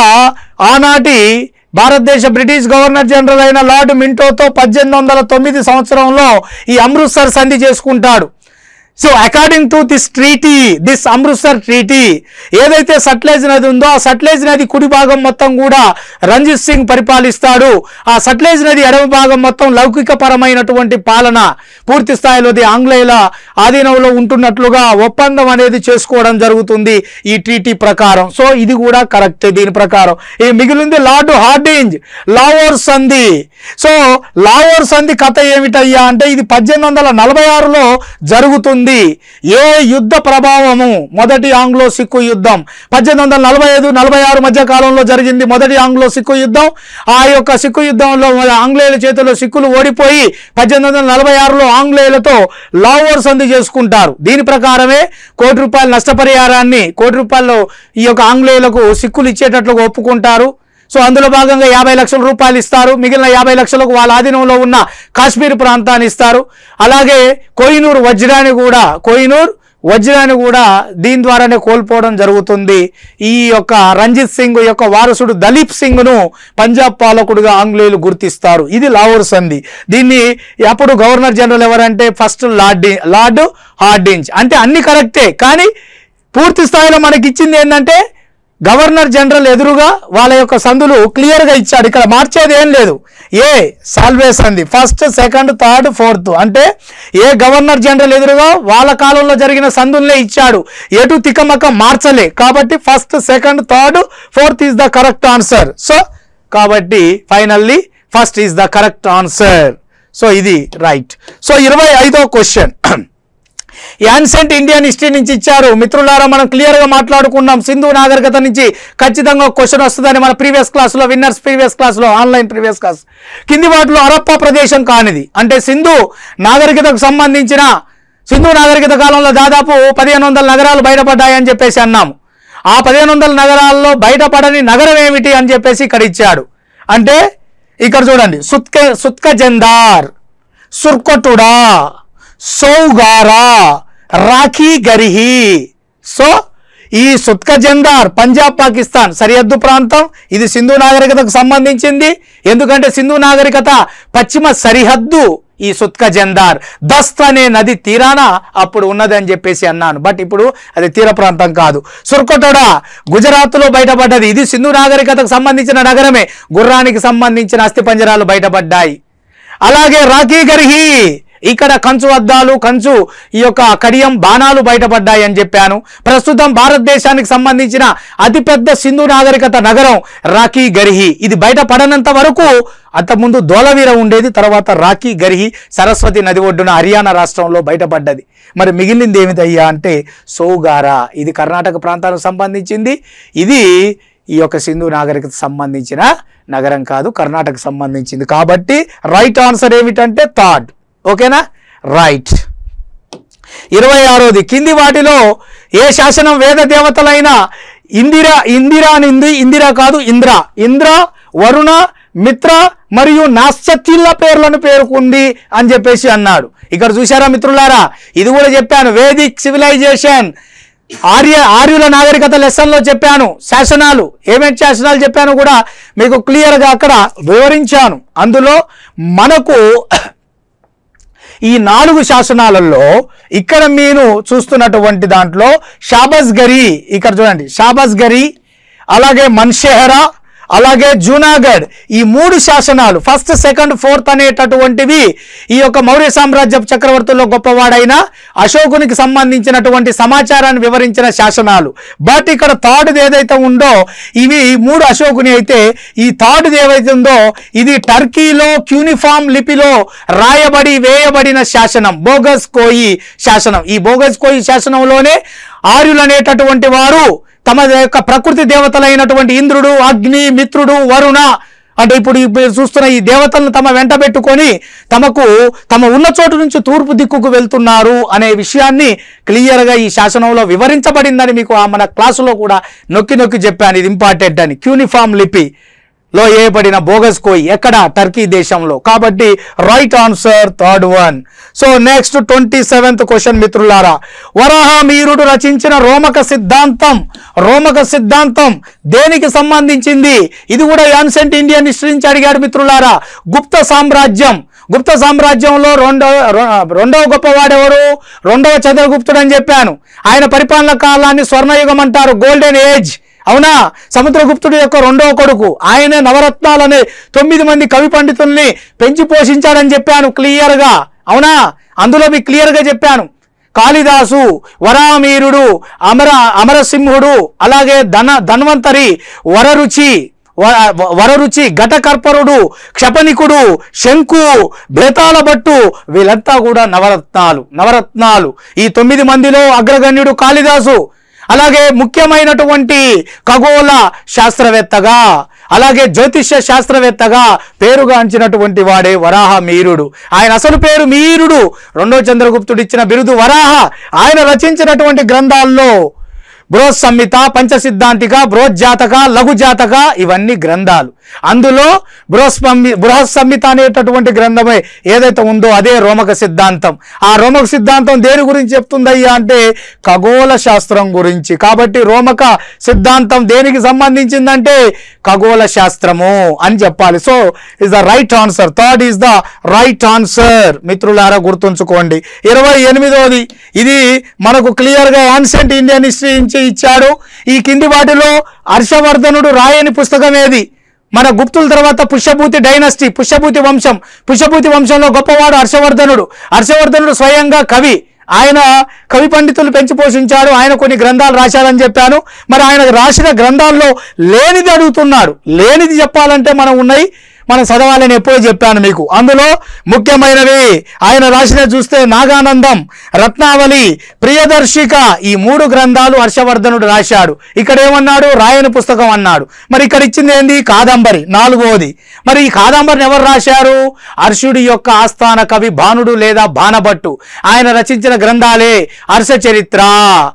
ఆనాటి భారతదేశ బ్రిటిష్ గవర్నర్ జనరల్ అయిన లార్డ్ మింటోతో పద్దెనిమిది వందల తొమ్మిది సంవత్సరంలో ఈ అమృత్సర్ సంధి చేసుకుంటాడు సో according to this treaty this Amritsar treaty ఏదైతే సట్లేజ్ నది ఉందో ఆ సట్లేజ్ నది కుడి భాగం మొత్తం కూడా రంజిత్ సింగ్ పరిపాలిస్తాడు ఆ సట్లేజ్ నది ఎడమ భాగం మొత్తం లౌకిక పరమైనటువంటి పాలన పూర్తి స్థాయిలోది ఆంగ్లేయుల ఆధీనంలో ఉంటున్నట్లుగా ఒప్పందం అనేది చేసుకోవడం జరుగుతుంది ఈ ట్రీటీ ప్రకారం సో ఇది కూడా కరెక్టే దీని ప్రకారం ఈ మిగిలింది లార్డ్ హార్డింజ్ లావోర్ సంధి సో లావోర్ సంధి కథ ఏమిటయ్యా అంటే ఇది పద్దెనిమిది వందల నలభై ఆరులో జరుగుతుంది ఏ యుద్ధ ప్రభావము మొదటి ఆంగ్లో సిక్కు యుద్ధం పద్దెనిమిది వందల నలభై ఐదు నలభై ఆరు మధ్య కాలంలో జరిగింది మొదటి ఆంగ్లో సిక్కు యుద్ధం ఆ యొక్క సిక్కు యుద్ధంలో ఆంగ్లేయుల చేతిలో సిక్కులు ఓడిపోయి పద్దెనిమిది వందల నలభై ఆరులో ఆంగ్లేయులతో లావోర్ సంధి చేసుకుంటారు దీని ప్రకారమే కోటి రూపాయల నష్టపరిహారాన్ని కోటి రూపాయలు ఈ యొక్క ఆంగ్లేయులకు సిక్కులు ఇచ్చేటట్లుగా ఒప్పుకుంటారు సో అందులో భాగంగా యాభై లక్షల రూపాయలు ఇస్తారు మిగిలిన యాభై లక్షలకు వాళ్ళ ఆధీనంలో ఉన్న కాశ్మీర్ ప్రాంతాన్ని ఇస్తారు అలాగే కోహినూర్ వజ్రాన్ని కూడా కోహినూర్ వజ్రాన్ని కూడా దీని ద్వారానే కోల్పోవడం జరుగుతుంది ఈ యొక్క రంజిత్ సింగ్ యొక్క వారసుడు దలీప్ సింగ్ను పంజాబ్ పాలకుడుగా ఆంగ్లేయులు గుర్తిస్తారు ఇది లాహోర్ సంధి దీన్ని అప్పుడు గవర్నర్ జనరల్ ఎవరంటే ఫస్ట్ లార్డి లార్డ్ హార్డింజ్ అంటే అన్ని కరెక్టే కానీ పూర్తి స్థాయిలో మనకి ఇచ్చింది ఏంటంటే గవర్నర్ జనరల్ ఎదురుగా వాళ్ళ యొక్క సందులు క్లియర్గా ఇచ్చాడు ఇక్కడ మార్చేది ఏం లేదు ఏ సాల్వే సంధి ఫస్ట్ సెకండ్ థర్డ్ ఫోర్త్ అంటే ఏ గవర్నర్ జనరల్ ఎదురుగా వాళ్ళ కాలంలో జరిగిన సందుల్నే ఇచ్చాడు ఎటు తికమక మార్చలే కాబట్టి first second third fourth is the correct answer so కాబట్టి finally first is the correct answer so ఇది రైట్ సో ఇరవై ఐదో క్వశ్చన్ యాన్సెంట్ ఇండియన్ హిస్టరీ నుంచి ఇచ్చారు మిత్రులారా మనం క్లియర్ గా మాట్లాడుకున్నాం సింధు నాగరికత నుంచి ఖచ్చితంగా క్వశ్చన్ వస్తుందని మన ప్రీవియస్ క్లాస్ లో విన్నర్స్ ప్రీవియస్ క్లాస్ లో ఆన్లైన్ ప్రీవియస్ క్లాస్ కింది వాటిలో హరప్పా ప్రదేశం కానిది అంటే సింధు నాగరికతకు సంబంధించిన సింధు నాగరికత కాలంలో దాదాపు పదిహేను వందల నగరాలు బయటపడ్డాయని చెప్పేసి అన్నాము ఆ పదిహేను వందల నగరాల్లో బయటపడని నగరం ఏమిటి అని చెప్పేసి ఇక్కడ ఇచ్చాడు అంటే ఇక్కడ చూడండి సుత్క సుత్క జందార్ సుర్కొటుడా సౌగారా రాఖీ గరిహి సో ఈ సుత్క జందార్ పంజాబ్ పాకిస్తాన్ సరిహద్దు ప్రాంతం ఇది సింధు నాగరికతకు సంబంధించింది ఎందుకంటే సింధు నాగరికత పశ్చిమ సరిహద్దు ఈ సుత్క జందార్ దస్త్ అనే నది తీరాన అప్పుడు ఉన్నదని చెప్పేసి అన్నాను బట్ ఇప్పుడు అది తీర ప్రాంతం కాదు సుర్కొటోడా గుజరాత్లో బయటపడ్డది ఇది సింధు నాగరికతకు సంబంధించిన నగరమే గుర్రానికి సంబంధించిన అస్థిపంజరాలు బయటపడ్డాయి అలాగే రాఖీ గర్హి ఇక్కడ కంచు అద్దాలు కంచు ఈ యొక్క కడియం బాణాలు బయటపడ్డాయి అని చెప్పాను ప్రస్తుతం భారతదేశానికి సంబంధించిన అతిపెద్ద సింధు నాగరికత నగరం రాఖీ గర్హి ఇది బయటపడనంత వరకు అంతకుముందు దోలవీర ఉండేది తర్వాత రాఖీ గర్హి సరస్వతి నది ఒడ్డున హర్యానా రాష్ట్రంలో బయటపడ్డది మరి మిగిలింది ఏమిటయ్యా అంటే సౌగారా ఇది కర్ణాటక ప్రాంతానికి సంబంధించింది ఇది ఈ యొక్క సింధు నాగరికత సంబంధించిన నగరం కాదు కర్ణాటక సంబంధించింది కాబట్టి రైట్ ఆన్సర్ ఏమిటంటే థర్డ్ ఓకేనా రైట్ ఇరవై ఆరోది కింది వాటిలో ఏ శాసనం వేద దేవతలైన ఇందిర ఇందిరా నింది ఇందిరా కాదు ఇంద్ర ఇంద్ర వరుణ మిత్ర మరియు నాశ్చత్యుల పేర్లను పేర్కొంది అని చెప్పేసి అన్నాడు ఇక్కడ చూసారా మిత్రులారా ఇది కూడా చెప్పాను వేదిక్ సివిలైజేషన్ ఆర్య ఆర్యుల నాగరికత లెసన్లో చెప్పాను శాసనాలు ఏమేమి శాసనాలు చెప్పాను కూడా మీకు క్లియర్గా అక్కడ వివరించాను అందులో మనకు ఈ నాలుగు శాసనాలలో ఇక్కడ మీరు చూస్తున్నటువంటి దాంట్లో షాబస్ గరి ఇక్కడ చూడండి షాబస్ గరి అలాగే మన్షెహరా అలాగే జూనాగఢ్ ఈ మూడు శాసనాలు ఫస్ట్ సెకండ్ ఫోర్త్ అనేటటువంటివి ఈ యొక్క మౌర్య సామ్రాజ్య చక్రవర్తుల్లో గొప్పవాడైన అశోకునికి సంబంధించినటువంటి సమాచారాన్ని వివరించిన శాసనాలు బట్ ఇక్కడ థర్డ్ ఏదైతే ఉందో ఇవి మూడు అశోకుని అయితే ఈ థర్డ్ ఏదైతే ఉందో ఇది టర్కీలో క్యూనిఫామ్ లిపిలో రాయబడి వేయబడిన శాసనం బోగస్ కోయి శాసనం ఈ బోగస్ కోయి శాసనంలోనే ఆర్యులు అనేటటువంటి వారు తమ యొక్క ప్రకృతి దేవతలైనటువంటి ఇంద్రుడు అగ్ని మిత్రుడు వరుణ అంటే ఇప్పుడు ఈ మీరు చూస్తున్న ఈ దేవతలను తమ వెంట పెట్టుకొని తమకు తమ ఉన్న చోటు నుంచి తూర్పు దిక్కుకు వెళ్తున్నారు అనే విషయాన్ని క్లియర్గా ఈ శాసనంలో వివరించబడిందని మీకు ఆ మన క్లాసులో కూడా నొక్కి నొక్కి చెప్పాను ఇది ఇంపార్టెంట్ అని క్యూనిఫామ్ లిపి లో వేయబడిన బోగస్ కోయి ఎక్కడ టర్కీ దేశంలో కాబట్టి right answer third one so next twenty seventh question మిత్రులారా వరాహమీరుడు రచించిన రోమక సిద్ధాంతం రోమక సిద్ధాంతం దేనికి సంబంధించింది ఇది కూడా యాన్సెంట్ ఇండియన్ హిస్టరీ నుంచి అడిగాడు మిత్రులారా గుప్త సామ్రాజ్యం గుప్త సామ్రాజ్యంలో రెండవ రొ- రెండవ గొప్పవాడెవరు రెండవ చంద్రగుప్తుడు అని చెప్పాను ఆయన పరిపాలన కాలాన్ని స్వర్ణయుగం అంటారు గోల్డెన్ ఏజ్ అవునా సముద్రగుప్తుడి యొక్క రెండవ కొడుకు ఆయన నవరత్నాలనే తొమ్మిది మంది కవి పండితుల్ని పెంచి పోషించాడని చెప్పాను క్లియర్గా అవునా అందులో మీకు క్లియర్గా చెప్పాను కాళిదాసు వరామీరుడు అమర అమరసింహుడు అలాగే ధన ధన్వంతరి వరరుచి వ- వరరుచి ఘటకర్పరుడు క్షపణికుడు శంకు బేతాళ భట్టు వీళ్ళంతా కూడా నవరత్నాలు నవరత్నాలు ఈ తొమ్మిది మందిలో అగ్రగణ్యుడు కాళిదాసు అలాగే ముఖ్యమైనటువంటి ఖగోళ శాస్త్రవేత్తగా అలాగే జ్యోతిష్య శాస్త్రవేత్తగా పేరుగాంచినటువంటి వాడే వరాహ మీరుడు ఆయన అసలు పేరు మీరుడు రెండో చంద్రగుప్తుడు ఇచ్చిన బిరుదు వరాహ ఆయన రచించినటువంటి గ్రంథాల్లో బృహత్ సంహిత పంచసిద్ధాంతిక బృహత్ జాతక లఘు జాతక ఇవన్నీ గ్రంథాలు అందులో బృహస్పమి బృహత్ సంహిత అనేటటువంటి గ్రంథమే ఏదైతే ఉందో అదే రోమక సిద్ధాంతం ఆ రోమక సిద్ధాంతం దేని గురించి చెప్తుందయ్యా అంటే ఖగోళ శాస్త్రం గురించి కాబట్టి రోమక సిద్ధాంతం దేనికి సంబంధించిందంటే ఖగోళ శాస్త్రము అని చెప్పాలి so is the right answer third is the right answer మిత్రులారా గుర్తుంచుకోండి ఇరవై ఎనిమిదోది ఇది మనకు క్లియర్గా యాన్సెంట్ ఇండియన్ హిస్టరీ నుంచి ఇచ్చాడు ఈ కింది వాటిలో హర్షవర్ధనుడు రాయని పుస్తకం ఏది మన గుప్తుల తర్వాత పుష్యభూతి డైనస్టీ పుష్యభూతి వంశం పుష్యభూతి వంశంలో గొప్పవాడు హర్షవర్ధనుడు హర్షవర్ధనుడు స్వయంగా కవి ఆయన కవి పండితులు పెంచి పోషించాడు ఆయన కొన్ని గ్రంథాలు రాశాడని చెప్పాను మరి ఆయన రాసిన గ్రంథాల్లో లేనిది అడుగుతున్నాడు లేనిది చెప్పాలంటే మనం ఉన్నాయి మనం చదవాలని ఎప్పుడో చెప్పాను మీకు అందులో ముఖ్యమైనవి ఆయన రాసిన చూస్తే నాగానందం రత్నావళి ప్రియదర్శిక ఈ మూడు గ్రంథాలు హర్షవర్ధనుడు రాశాడు ఇక్కడ ఏమన్నాడు రాయని పుస్తకం అన్నాడు మరి ఇక్కడ ఇచ్చింది ఏంది కాదంబరి నాలుగోది మరి ఈ కాదంబరిని ఎవరు రాశారు హర్షుడి యొక్క ఆస్థాన కవి భానుడు లేదా బాణభట్టు ఆయన రచించిన గ్రంథాలే హర్ష చరిత్ర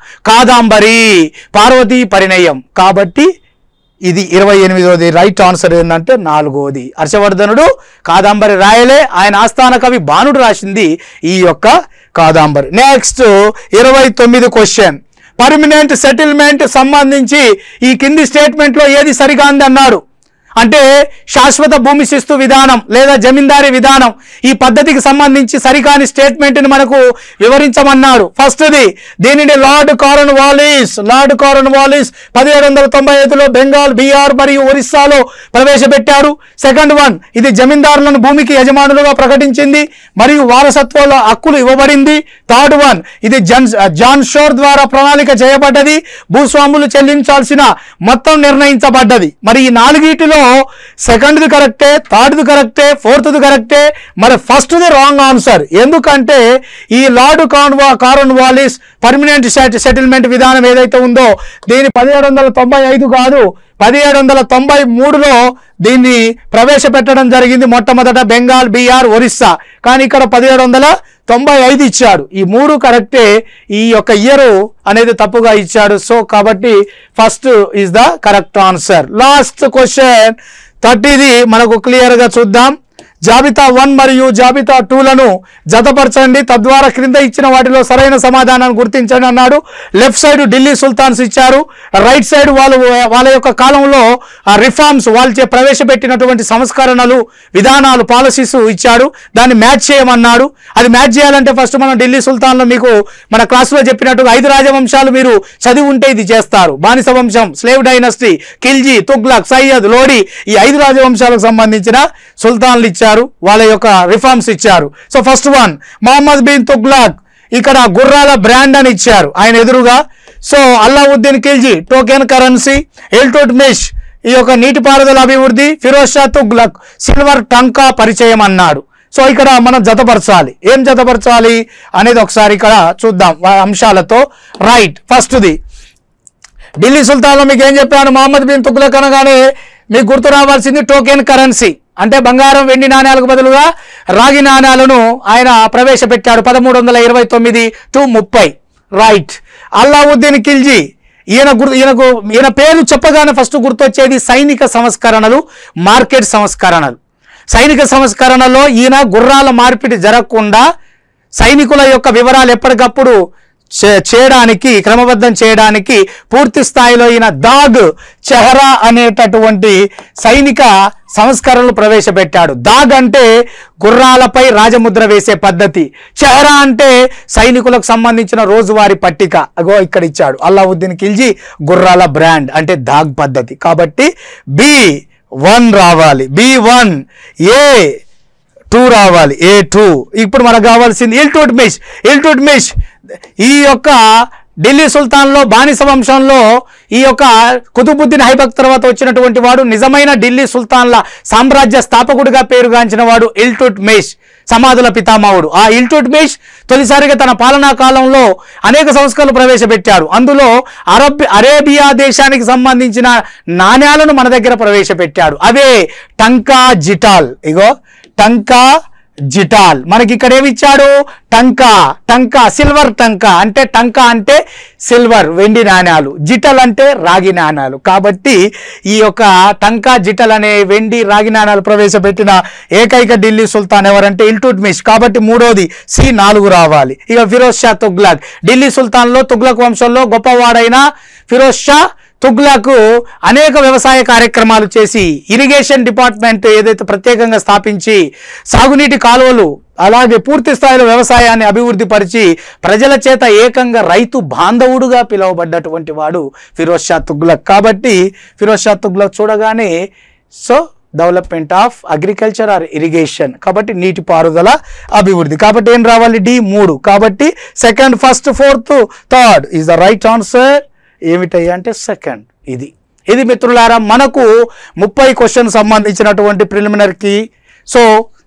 కాదంబరి పార్వతీ పరిణయం కాబట్టి ఇది ఇరవై ఎనిమిదోది రైట్ ఆన్సర్ ఏంటంటే నాలుగోది హర్షవర్ధనుడు కాదంబరి రాయలే ఆయన ఆస్థాన కవి బాణుడు రాసింది ఈ యొక్క కాదంబరి నెక్స్ట్ ఇరవై తొమ్మిది క్వశ్చన్ పర్మనెంట్ సెటిల్మెంట్ సంబంధించి ఈ కింది స్టేట్మెంట్లో ఏది సరిగా ఉంది అన్నాడు అంటే శాశ్వత భూమి శిస్తు విధానం లేదా జమీందారీ విధానం ఈ పద్ధతికి సంబంధించి సరికాని స్టేట్మెంట్ని మనకు వివరించమన్నాడు ఫస్ట్ది దీనిని lord Cornwallis lord Cornwallis పదిహేడు వందల తొంభై ఐదులో బెంగాల్ బీహార్ మరియు ఒరిస్సాలో ప్రవేశపెట్టారు సెకండ్ వన్ ఇది జమీందారులను భూమికి యజమానులుగా ప్రకటించింది మరియు వారసత్వంలో హక్కులు ఇవ్వబడింది థర్డ్ వన్ ఇది జన్ జాన్ షోర్ ద్వారా ప్రణాళిక చేయబడ్డది భూస్వాములు చెల్లించాల్సిన మొత్తం నిర్ణయించబడ్డది మరి ఈ నాలుగిటిలో సెకండ్ది కరెక్టే థర్డ్ది కరెక్టే ఫోర్త్ది కరెక్టే మరి ఫస్ట్ది రాంగ్ ఆన్సర్ ఎందుకంటే ఈ లార్డ్ కాన్వా కారన్ వాలిస్ పర్మనెంట్ సెటిల్మెంట్ విధానం ఏదైతే ఉందో దీని పదిహేడు వందల తొంభై ఐదు కాదు పదిహేడు వందల తొంభై మూడులో దీన్ని ప్రవేశపెట్టడం జరిగింది మొట్టమొదట బెంగాల్ బీహార్ ఒరిస్సా కానీ ఇక్కడ పదిహేడు వందల తొంభై ఐదు ఇచ్చాడు ఈ మూడు కరెక్టే ఈ యొక్క ఇయర్ అనేది తప్పుగా ఇచ్చాడు సో కాబట్టి first is the correct answer last question థర్టీది మనకు క్లియర్గా చూద్దాం జాబితా వన్ మరియు జాబితా టూలను జతపరచండి తద్వారా క్రింద ఇచ్చిన వాటిలో సరైన సమాధానాన్ని గుర్తించండి అన్నాడు లెఫ్ట్ సైడ్ ఢిల్లీ సుల్తాన్స్ ఇచ్చారు రైట్ సైడ్ వాళ్ళు వాళ్ళ యొక్క కాలంలో రిఫార్మ్స్ వాళ్ళు చే- ప్రవేశపెట్టినటువంటి సంస్కరణలు విధానాలు పాలసీస్ ఇచ్చాడు దాన్ని మ్యాచ్ చేయమన్నాడు అది మ్యాచ్ చేయాలంటే ఫస్ట్ మనం ఢిల్లీ సుల్తాన్లో మీకు మన క్లాసులో చెప్పినట్టుగా ఐదు రాజవంశాలు మీరు చదివి ఉంటే ఇది చేస్తారు బానిస వంశం స్లేవ్ డైనస్టీ ఖిల్జీ తుగ్లక్ సయ్యద్ లోడి ఈ ఐదు రాజవంశాలకు సంబంధించిన సుల్తాన్లు ఇచ్చారు వాళ్ళ యొక్క రిఫార్మ్స్ ఇచ్చారు so first one Mohammad bin Tughlaq ఇక్కడ గుర్రాల బ్రాండ్ అని ఇచ్చారు ఆయన ఎదురుగా so Alauddin Khilji token currency ఎల్టోట్ మెష్ ఈ యొక్క నీటిపారుదల అభివృద్ధి ఫిరోజ్ షా తుగ్లక్ సిల్వర్ టంకా పరిచయం అన్నాడు సో ఇక్కడ మనం జతపరచాలి ఏం జతపరచాలి అనేది ఒకసారి ఇక్కడ చూద్దాం వా- అంశాలతో రైట్ ఫస్ట్ది ఢిల్లీ సుల్తాన్లో మీకు ఏం చెప్పాను మహమ్మద్ బిన్ తుగ్లక్ అనగానే మీకు గుర్తు రావాల్సింది టోకెన్ కరెన్సీ అంటే బంగారం వెండి నాణ్యాలకు బదులుగా రాగి నాణ్యాలను ఆయన ప్రవేశపెట్టాడు పదమూడు వందల ఇరవై తొమ్మిది టు ముప్పై రైట్ అల్లావుద్దీన్ ఖిల్జీ ఈయన గుర్తు ఈయనకు ఈయన పేరు చెప్పగానే ఫస్ట్ గుర్తొచ్చేది సైనిక సంస్కరణలు మార్కెట్ సంస్కరణలు సైనిక సంస్కరణలో ఈయన గుర్రాల మార్పిడి జరగకుండా సైనికుల యొక్క వివరాలు ఎప్పటికప్పుడు చే- చేయడానికి క్రమబద్ధం చేయడానికి పూర్తి స్థాయిలో ఈయన దాగ్ చెహరా అనేటటువంటి సైనిక సంస్కరణలు ప్రవేశపెట్టాడు దాగ్ అంటే గుర్రాలపై రాజముద్ర వేసే పద్ధతి చెహరా అంటే సైనికులకు సంబంధించిన రోజువారీ పట్టిక అగో ఇక్కడ ఇచ్చాడు అల్లావుద్దీన్ ఖిల్జీ గుర్రాల బ్రాండ్ అంటే దాగ్ పద్ధతి కాబట్టి బి వన్ రావాలి బి వన్ ఏ టూ రావాలి ఏ టూ ఇప్పుడు మనకు కావాల్సింది ఇల్టుట్ మిష్ ఇల్టుట్ మిష్ ఈ యొక్క ఢిల్లీ సుల్తాన్లో బానిస వంశంలో ఈ యొక్క కుతుబుద్దీన్ హైబక్ తర్వాత వచ్చినటువంటి వాడు నిజమైన ఢిల్లీ సుల్తాన్ల సామ్రాజ్య స్థాపకుడిగా పేరుగాంచిన వాడు ఇల్టుట్ మేష్ సమాధుల పితామహుడు ఆ ఇల్టుట్ మేష్ తొలిసారిగా తన పాలనా కాలంలో అనేక సంస్కరణలు ప్రవేశపెట్టాడు అందులో అరబ్ అరేబియా దేశానికి సంబంధించిన నాణ్యాలను మన దగ్గర ప్రవేశపెట్టాడు అవే టంకా జిటాల్ ఇగో టంకా జిటాల్ మనకి ఇక్కడ ఏమి ఇచ్చాడు టంకా టంకా సిల్వర్ టంకా అంటే టంకా అంటే సిల్వర్ వెండి నాణ్యాలు జిటల్ అంటే రాగి నాణ్యాలు కాబట్టి ఈ యొక్క టంకా జిటల్ అనే వెండి రాగి నాణ్యాలు ప్రవేశపెట్టిన ఏకైక ఢిల్లీ సుల్తాన్ ఎవరంటే ఇల్టుట్మిష్ కాబట్టి మూడోది సి నాలుగు రావాలి ఇక ఫిరోజ్ షా తుగ్లక్ ఢిల్లీ సుల్తాన్లో తుగ్లక్ వంశంలో గొప్పవాడైన ఫిరోజ్ షా తుగ్లకు అనేక వ్యవసాయ కార్యక్రమాలు చేసి ఇరిగేషన్ డిపార్ట్మెంట్ ఏదైతే ప్రత్యేకంగా స్థాపించి సాగునీటి కాలువలు అలాగే పూర్తి స్థాయిలో వ్యవసాయాన్ని అభివృద్ధి పరిచి ప్రజల చేత ఏకంగా రైతు బాంధవుడుగా పిలువబడ్డటువంటి వాడు ఫిరోజ్ షా తుగ్లక్ కాబట్టి ఫిరోజ్ షా తుగ్లక్ చూడగానే so development of agriculture or irrigation కాబట్టి నీటిపారుదల అభివృద్ధి కాబట్టి ఏం రావాలి డి మూడు కాబట్టి second first fourth third is the right answer ఏమిటయ్యా అంటే సెకండ్ ఇది ఇది మిత్రులారా మనకు ముప్పై క్వశ్చన్ సంబంధించినటువంటి ప్రిలిమినరీకి సో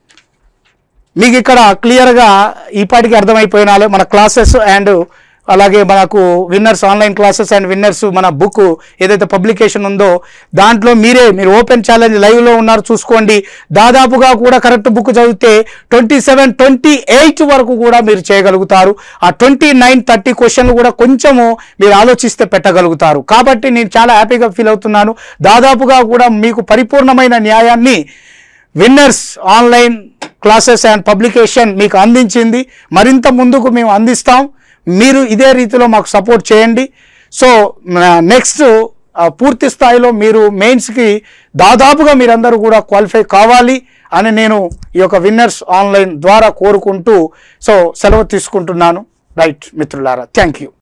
మీకు ఇక్కడ క్లియర్గా ఈపాటికి అర్థమైపోయినాలే మన క్లాసెస్ అండ్ అలాగే మనకు winners online classes and winners మన బుక్ ఏదైతే పబ్లికేషన్ ఉందో దాంట్లో మీరే మీరు ఓపెన్ ఛాలెంజ్ లైవ్లో ఉన్నారు చూసుకోండి దాదాపుగా కూడా కరెక్ట్ బుక్ చదివితే ట్వంటీ సెవెన్ ట్వంటీ ఎయిట్ వరకు కూడా మీరు చేయగలుగుతారు ఆ ట్వంటీ నైన్ థర్టీ క్వశ్చన్లు కూడా కొంచెము మీరు ఆలోచిస్తే పెట్టగలుగుతారు కాబట్టి నేను చాలా హ్యాపీగా ఫీల్ అవుతున్నాను దాదాపుగా కూడా మీకు పరిపూర్ణమైన న్యాయాన్ని winners online classes and publication మీకు అందించింది మరింత ముందుకు మేము అందిస్తాం మీరు ఇదే రీతిలో మాకు సపోర్ట్ చేయండి సో నెక్స్ట్ పూర్తి స్థాయిలో మీరు మెయిన్స్కి దాదాపుగా మీరందరూ కూడా క్వాలిఫై కావాలి అని నేను ఈ యొక్క విన్నర్స్ ఆన్లైన్ ద్వారా కోరుకుంటూ సో సెలవు తీసుకుంటున్నాను రైట్ మిత్రులారా థ్యాంక్ యూ